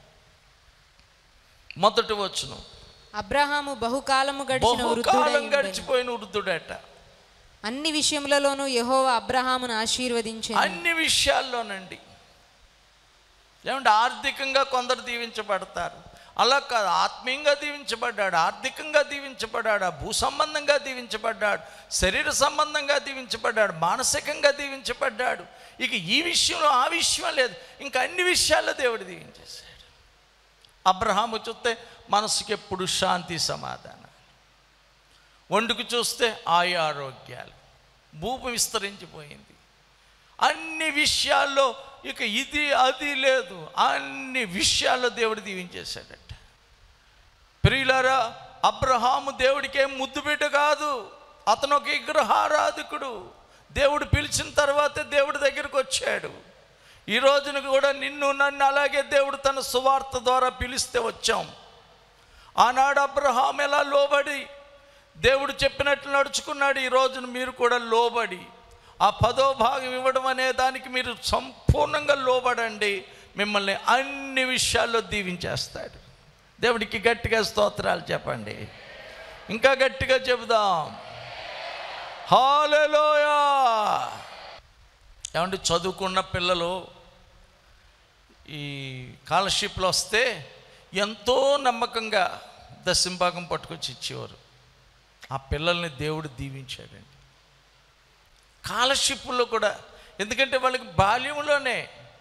మొదటి వచ్చును అబ్రహాము బహుకాలము గడిచిన బహుకాలం వృద్ధుడై గడిచిపోయిన వృద్ధుడట అన్ని విషయములలోనూ యెహోవా అబ్రహామును ఆశీర్వదించెను అన్ని విషయాల్లోనండి ఏమంటే ఆర్థికంగా కొందరు దీవించబడతారు అలా కాదు ఆత్మీయంగా దీవించబడ్డాడు ఆర్థికంగా దీవించబడ్డాడు భూ సంబంధంగా దీవించబడ్డాడు శరీర సంబంధంగా దీవించబడ్డాడు మానసికంగా దీవించబడ్డాడు ఇక ఈ విషయంలో ఆ విషయం లేదు ఇంకా అన్ని విషయాల్లో దేవుడు దీవించేశాడు అబ్రహాము చూస్తే మనసుకి ఎప్పుడు శాంతి సమాధానం వండుకు చూస్తే ఆయు ఆరోగ్యాలు భూమి విస్తరించిపోయింది అన్ని విషయాల్లో ఇక ఇది అది లేదు అన్ని విషయాల్లో దేవుడు దీవించేశాడట ప్రియులారా అబ్రహాము దేవుడికి ఏం ముద్దు బిడ్డ కాదు అతను ఒక విగ్రహారాధకుడు దేవుడు పిలిచిన తర్వాతే దేవుడి దగ్గరికి వచ్చాడు ఈ రోజున కూడా నిన్ను నన్ను అలాగే దేవుడు తన సువార్త ద్వారా పిలిస్తే వచ్చాం ఆనాడు అబ్రహాం ఎలా లోబడి దేవుడు చెప్పినట్లు నడుచుకున్నాడు ఈ రోజున మీరు కూడా లోబడి ఆ పదో భాగం ఇవ్వడం అనే దానికి మీరు సంపూర్ణంగా లోబడండి మిమ్మల్ని అన్ని విషయాల్లో దీవించేస్తాడు దేవుడికి గట్టిగా స్తోత్రాలు చెప్పండి ఇంకా గట్టిగా చెబుదాం హాలెలోయా ఏమంటే చదువుకున్న పిల్లలు ఈ స్కాలర్షిప్లు వస్తే ఎంతో నమ్మకంగా దశంభాగం పట్టుకొచ్చి ఇచ్చేవారు ఆ పిల్లల్ని దేవుడు దీవించాడండి స్కాలర్షిప్లో కూడా ఎందుకంటే వాళ్ళకి బాల్యంలోనే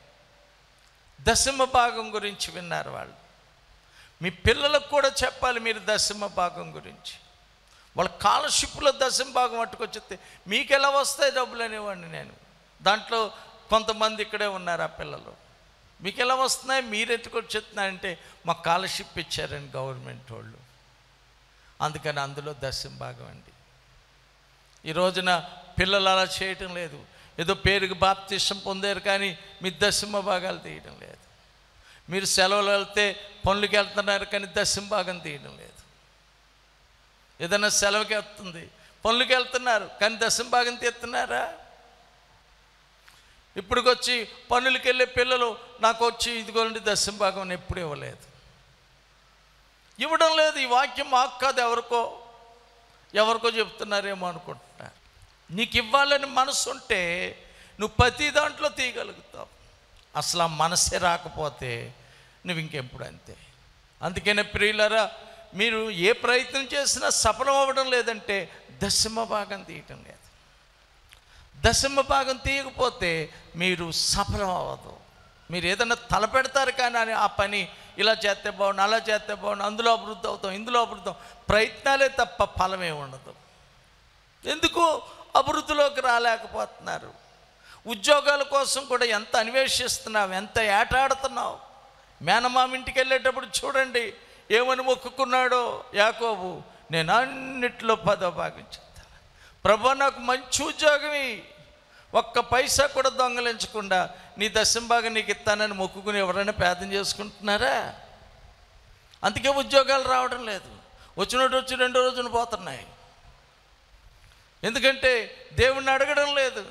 దశమ భాగం గురించి విన్నారు వాళ్ళు మీ పిల్లలకు కూడా చెప్పాలి మీరు దశమ భాగం గురించి వాళ్ళ స్కాలర్షిప్లో దశమ భాగం పట్టుకొచ్చితే మీకు ఎలా వస్తాయి డబ్బులు అనేవాడిని నేను దాంట్లో కొంతమంది ఇక్కడే ఉన్నారు ఆ పిల్లలు మీకు ఎలా వస్తున్నాయి మీరు ఎత్తుకొని చెప్తున్నారంటే మాకు స్కాలర్షిప్ ఇచ్చారండి గవర్నమెంట్ వాళ్ళు అందుకని అందులో దశం భాగం అండి ఈ రోజున పిల్లలు అలా చేయటం లేదు ఏదో పేరుకి బాప్తిష్టం పొందారు కానీ మీ దశమ భాగాలు తీయడం లేదు మీరు సెలవులు వెళ్తే పనులకి వెళ్తున్నారు కానీ దశమ భాగం తీయడం లేదు ఏదైనా సెలవుకి వెళ్తుంది పనులకి వెళ్తున్నారు కానీ దశమ భాగం తీస్తున్నారా ఇప్పటికొచ్చి పనులకి వెళ్ళే పిల్లలు నాకు వచ్చి ఇదిగోండి దశమ భాగం ఎప్పుడు ఇవ్వలేదు ఇవ్వడం లేదు ఈ వాక్యం మాకు కాదు ఎవరికో ఎవరికో చెప్తున్నారేమో అనుకుంటున్నారు నీకు ఇవ్వాలని మనసు ఉంటే నువ్వు ప్రతి దాంట్లో తీయగలుగుతావు అసలు ఆ మనసే రాకపోతే నువ్వు ఇంకెప్పుడు అంతే అందుకనే ప్రియులరా మీరు ఏ ప్రయత్నం చేసినా సఫలం అవ్వడం లేదంటే దశమ భాగం తీయటం లేదు దశమ భాగం తీయకపోతే మీరు సఫలం అవ్వదు మీరు ఏదైనా తలపెడతారు కానీ అని ఆ పని ఇలా చేస్తే బాగుండు అలా చేస్తే బాగుండు అందులో అభివృద్ధి అవుతాం ఇందులో అభివృద్ధి అవుతాం ప్రయత్నాలే తప్ప ఫలమే ఉండదు ఎందుకు అభివృద్ధిలోకి రాలేకపోతున్నారు ఉద్యోగాల కోసం కూడా ఎంత అన్వేషిస్తున్నావు ఎంత ఏటాడుతున్నావు మేనమామ ఇంటికి వెళ్ళేటప్పుడు చూడండి ఏమని మొక్కుకున్నాడో యాకోబు నేను అన్నిట్లో పదో భాగం చెప్తాను ప్రభా నాకు మంచి ఉద్యోగం ఇయ్యి. ఒక్క పైసా కూడా దొంగలించకుండా నీ దశం భాగం నీకు ఇస్తానని మొక్కుకుని ఎవరైనా పేదం చేసుకుంటున్నారా అందుకే ఉద్యోగాలు రావడం లేదు వచ్చినట్టు వచ్చి రెండో రోజున పోతున్నాయి ఎందుకంటే దేవుణ్ణి అడగడం లేదు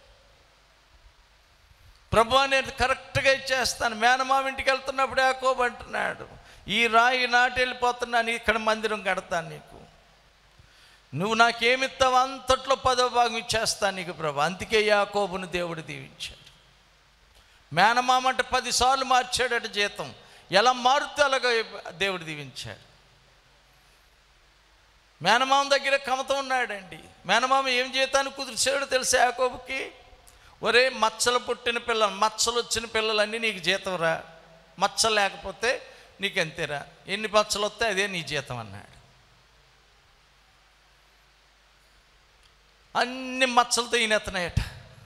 ప్రభు నేను కరెక్ట్గా ఇచ్చేస్తాను మేనమామ ఇంటికి వెళ్తున్నప్పుడు యాకోబు అంటున్నాడు ఈ రాయి నాటి వెళ్ళిపోతున్నాను ఇక్కడ మందిరం కడతాను నీకు నువ్వు నాకేమిస్తావు అంతట్లో పదో భాగం ఇచ్చేస్తాను నీకు ప్రభు అందుకే యాకోబును దేవుడు దీవించాడు మేనమామ అంటే పదిసార్లు మార్చాడట జీతం ఎలా మారుతే అలాగ దేవుడు దీవించాడు మేనమామ దగ్గర కమతం ఉన్నాడండి మేనమామ ఏం జీతాన్ని కుదిర్చాడో తెలుసా యాకోబుకి ఒరే మచ్చలు పుట్టిన పిల్లలు మచ్చలు వచ్చిన పిల్లలన్నీ నీకు జీతం రా మచ్చ లేకపోతే నీకు అంతేరా ఎన్ని మచ్చలు వస్తే అదే నీ జీతం అన్నాడు అన్ని మచ్చలతో ఈయనెత్తనాయట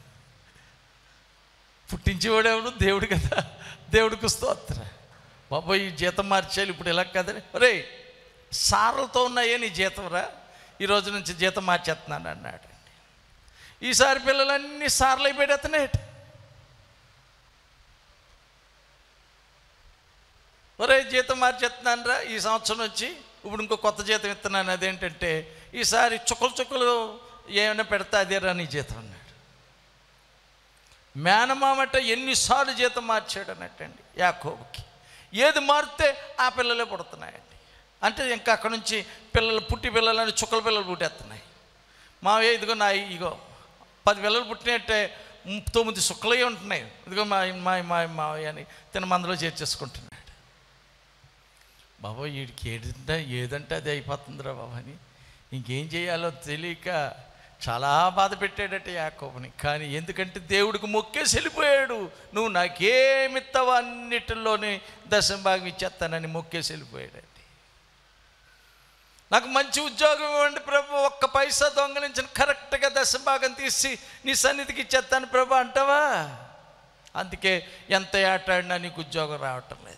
పుట్టించేవాడెవడు దేవుడు కదా దేవుడికి స్తోత్ర బాబోయ్ ఈ జీతం మార్చేయాలి ఇప్పుడు ఇలా కదని ఒరే సారలతో ఉన్నాయే నీ జీతం రా ఈ రోజు నుంచి జీతం మార్చేస్తున్నాను అన్నాడు ఈసారి పిల్లలన్నీ సార్లు అయిపోయేస్తున్నాయట ఒరే జీతం మార్చేస్తున్నాను రా ఈ సంవత్సరం వచ్చి ఇప్పుడు ఇంకో కొత్త జీతం ఇస్తున్నాను అదేంటంటే ఈసారి చుక్కలు చుక్కలు ఏమైనా పెడతా అదేరా నీ జీతం అన్నాడు మేనమామట ఎన్నిసార్లు జీతం మార్చాడు అన్నట్టండి యాకోబుకి ఏది మారితే ఆ పిల్లలే పుడుతున్నాయండి అంటే ఇంకా అక్కడ నుంచి పిల్లలు పుట్టి పిల్లలని చుక్కల పిల్లలు పుట్టేస్తున్నాయి మావయ్య ఇదిగో నా ఇగో పది పిల్లలు పుట్టినట్టే మ్, తొమ్మిది చుక్కలే ఉంటున్నాయి ఇదిగో మా మా మా మావయ్య అని తిన మందులో చేర్చేసుకుంటున్నాడు బాబా వీడికి ఏదంటే ఏదంటే అది అయిపోతుందిరా బాబా అని ఇంకేం చేయాలో తెలియక చాలా బాధ పెట్టాడట యాకోబుని కానీ ఎందుకంటే దేవుడికి మొక్కేసి వెళ్ళిపోయాడు నువ్వు నాకేమిస్తావో అన్నిటిలోనే దశం భాగం ఇచ్చేస్తానని మొక్కేసి వెళ్ళిపోయాడండి నాకు మంచి ఉద్యోగం ఇవ్వండి ప్రభు ఒక్క పైసా దొంగలించిన కరెక్ట్గా దశ భాగం తీసి నీ సన్నిధికి ఇచ్చేస్తాను ప్రభు అంటావా అందుకే ఎంత ఆటాడినా నీకు ఉద్యోగం రావటం లేదు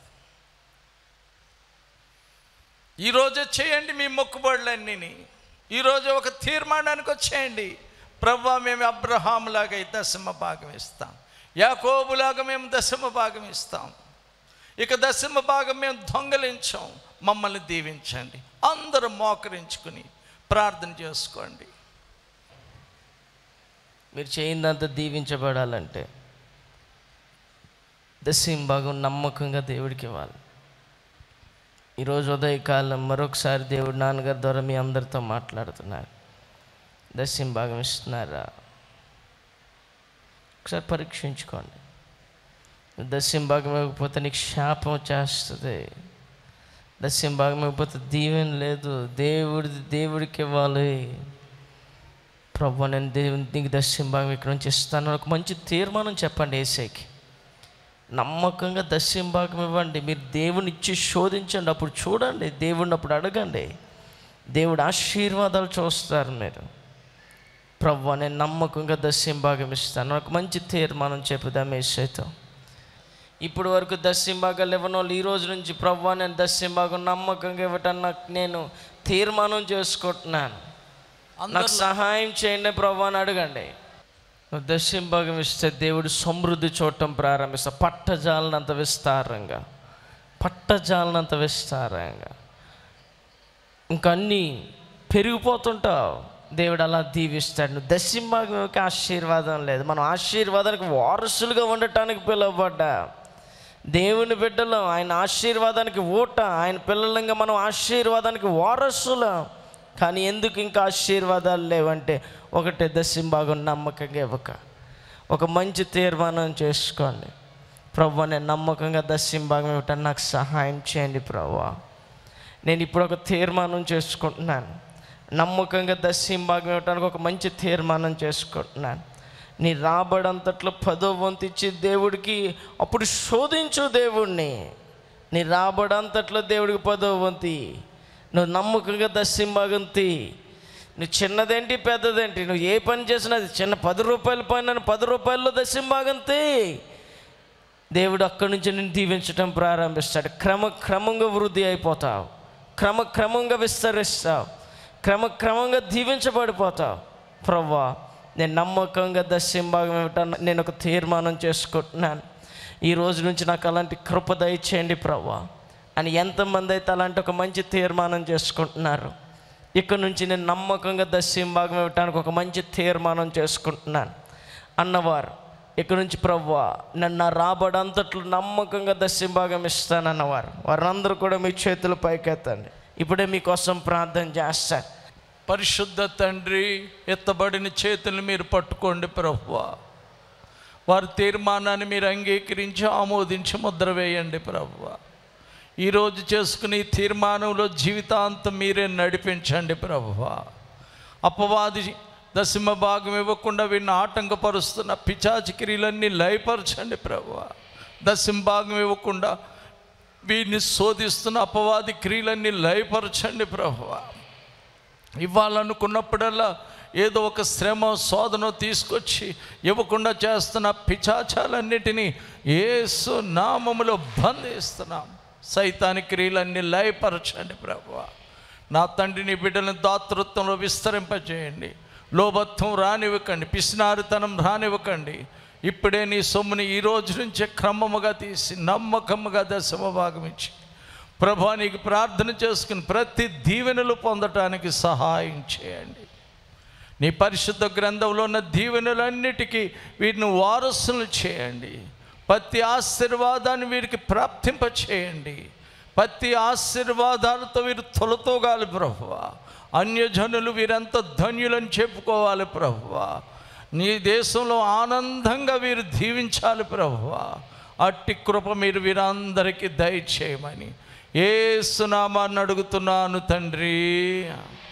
ఈరోజే చేయండి మీ మొక్కుబడులన్నీ ఈరోజు ఒక తీర్మానానికి వచ్చేయండి ప్రభా మేము అబ్రహాములాగా ఈ దశమ భాగం ఇస్తాం యాకోబులాగా మేము దశమ భాగం ఇస్తాం ఇక దశమ భాగం మేము దొంగలించాం మమ్మల్ని దీవించండి అందరూ మోకరించుకుని ప్రార్థన చేసుకోండి మీరు చేయిందంతా దీవించబడాలంటే దశం భాగం నమ్మకంగా దేవుడికి ఇవ్వాలి ఈరోజు ఉదయకాలం మరొకసారి దేవుడు నాన్నగారి ద్వారా మీ అందరితో మాట్లాడుతున్నారు దశం భాగం ఇస్తున్నారా ఒకసారి పరీక్షించుకోండి దశం భాగం ఇవ్వకపోతే నీకు శాపం చేస్తుంది దశం భాగం ఇవ్వకపోతే దీవెన లేదు దేవుడి దేవుడికి ఇవ్వాలి ప్రభు నేను దేవుని నీకు దశం భాగం ఇక్కడ నుంచి ఇస్తాను ఒక మంచి తీర్మానం చెప్పండి ఏసైకి నమ్మకంగా దశం భాగం ఇవ్వండి మీరు దేవుని ఇచ్చి శోధించండి అప్పుడు చూడండి దేవుడిని అప్పుడు అడగండి దేవుడు ఆశీర్వాదాలు చూస్తారు మీరు ప్రభు నేను నమ్మకంగా దశం భాగం ఇస్తాను ఒక మంచి తీర్మానం చెప్పుదాం ఏసైతో ఇప్పుడు వరకు దశం భాగాలు ఇవ్వని వాళ్ళు ఈ రోజు నుంచి ప్రభు నేను దశం భాగం నమ్మకంగా ఇవ్వటాన్ని నాకు నేను తీర్మానం చేసుకుంటున్నాను నాకు సహాయం చేయండి ప్రభు అని అడగండి నువ్వు దశం భాగం ఇస్తే దేవుడు సమృద్ధి చూడటం ప్రారంభిస్తా పట్టజాలనంత విస్తారంగా పట్టజాలనంత విస్తారంగా ఇంకా అన్నీ పెరిగిపోతుంటావు దేవుడు అలా దీవిస్తాడు నువ్వు దశం భాగంకి ఆశీర్వాదం లేదు మనం ఆశీర్వాదానికి వారసులుగా ఉండటానికి పిలువబడ్డా దేవుని బిడ్డలు ఆయన ఆశీర్వాదానికి ఊట ఆయన పిల్లలంగా మనం ఆశీర్వాదానికి వారసులం కానీ ఎందుకు ఇంకా ఆశీర్వాదాలు లేవంటే ఒకటే దశం భాగం నమ్మకంగా ఇవ్వక ఒక మంచి తీర్మానం చేసుకోండి ప్రభు నేను నమ్మకంగా దశం భాగం ఇవ్వటానికి నాకు సహాయం చేయండి ప్రభు నేను ఇప్పుడు ఒక తీర్మానం చేసుకుంటున్నాను నమ్మకంగా దశం భాగం ఇవ్వడానికి ఒక మంచి తీర్మానం చేసుకుంటున్నాను నీ రాబడంతట్లో పదో వంతు ఇచ్చి దేవుడికి అప్పుడు శోధించు దేవుణ్ణి నీ రాబడంతట్లో దేవుడికి పదో వంతి నువ్వు నమ్మకంగా దశం భాగం తీ నువ్వు చిన్నదేంటి పెద్దదేంటి నువ్వు ఏ పని చేసినా అది చిన్న పది రూపాయల పని పది రూపాయల్లో దశం భాగం తీ దేవుడు అక్కడి నుంచి నేను దీవించడం ప్రారంభిస్తాడు క్రమక్రమంగా వృద్ధి అయిపోతావు క్రమక్రమంగా విస్తరిస్తావు క్రమక్రమంగా దీవించబడిపోతావు ప్రవ్వా నేను నమ్మకంగా దశం భాగం ఇవ్వటాన్ని నేను ఒక తీర్మానం చేసుకుంటున్నాను ఈ రోజు నుంచి నాకు అలాంటి కృప దయచేయండి ప్రవ్వా అని ఎంతమంది అయితే అలాంటి ఒక మంచి తీర్మానం చేసుకుంటున్నారు ఇక్కడ నుంచి నేను నమ్మకంగా దశం భాగం ఇవ్వటానికి ఒక మంచి తీర్మానం చేసుకుంటున్నాను అన్నవారు ఇక్కడ నుంచి ప్రవ్వా నన్ను నా రాబడంతట్లు నమ్మకంగా దశం భాగం ఇస్తానన్నవారు వారందరూ కూడా మీ చేతులు పైకెత్తండి ఇప్పుడే మీకోసం ప్రార్థన చేస్తారు పరిశుద్ధ తండ్రి ఎత్తబడిన చేతులను మీరు పట్టుకోండి ప్రభువా వారి తీర్మానాన్ని మీరు అంగీకరించి ఆమోదించి ముద్ర వేయండి ప్రభువా ఈరోజు చేసుకునే ఈ తీర్మానంలో జీవితాంతం మీరే నడిపించండి ప్రభువా అపవాది దశమ భాగం ఇవ్వకుండా వీడిని ఆటంకపరుస్తున్న పిచాచి క్రియలన్నీ లయపరచండి ప్రభువా దశమ భాగం ఇవ్వకుండా వీడిని శోధిస్తున్న అపవాది క్రియలన్నీ లయపరచండి ప్రభువా ఇవ్వాలనుకున్నప్పుడల్లా ఏదో ఒక శ్రమ శోధన తీసుకొచ్చి ఇవ్వకుండా చేస్తున్న పిచాచాలన్నిటినీ ఏసు నామములో బంధిస్తున్నాం సైతాని క్రియలన్నీ లయపరచండి ప్రభు నా తండ్రిని బిడ్డలను దాతృత్వంలో విస్తరింపజేయండి లోభత్వం రానివ్వకండి పిసినారితనం రానివ్వకండి ఇప్పుడే నీ సొమ్ముని ఈ రోజు నుంచే క్రమముగా తీసి నమ్మకముగా దశమ భాగం ఇచ్చి ప్రభా నీకు ప్రార్థన చేసుకుని ప్రతి దీవెనలు పొందటానికి సహాయం చేయండి నీ పరిశుద్ధ గ్రంథంలో ఉన్న దీవెనలన్నిటికీ వీటిని వారసులు చేయండి ప్రతి ఆశీర్వాదాన్ని వీరికి ప్రాప్తింప చేయండి ప్రతి ఆశీర్వాదాలతో వీరు తొలతోగాలి ప్రభువా అన్యజనులు వీరంత ధన్యులని చెప్పుకోవాలి ప్రభువా నీ దేశంలో ఆనందంగా వీరు దీవించాలి ప్రభువా అట్టి కృప మీరు వీరందరికీ దయచేయమని ఏ సునామాన్ని అడుగుతున్నాను తండ్రి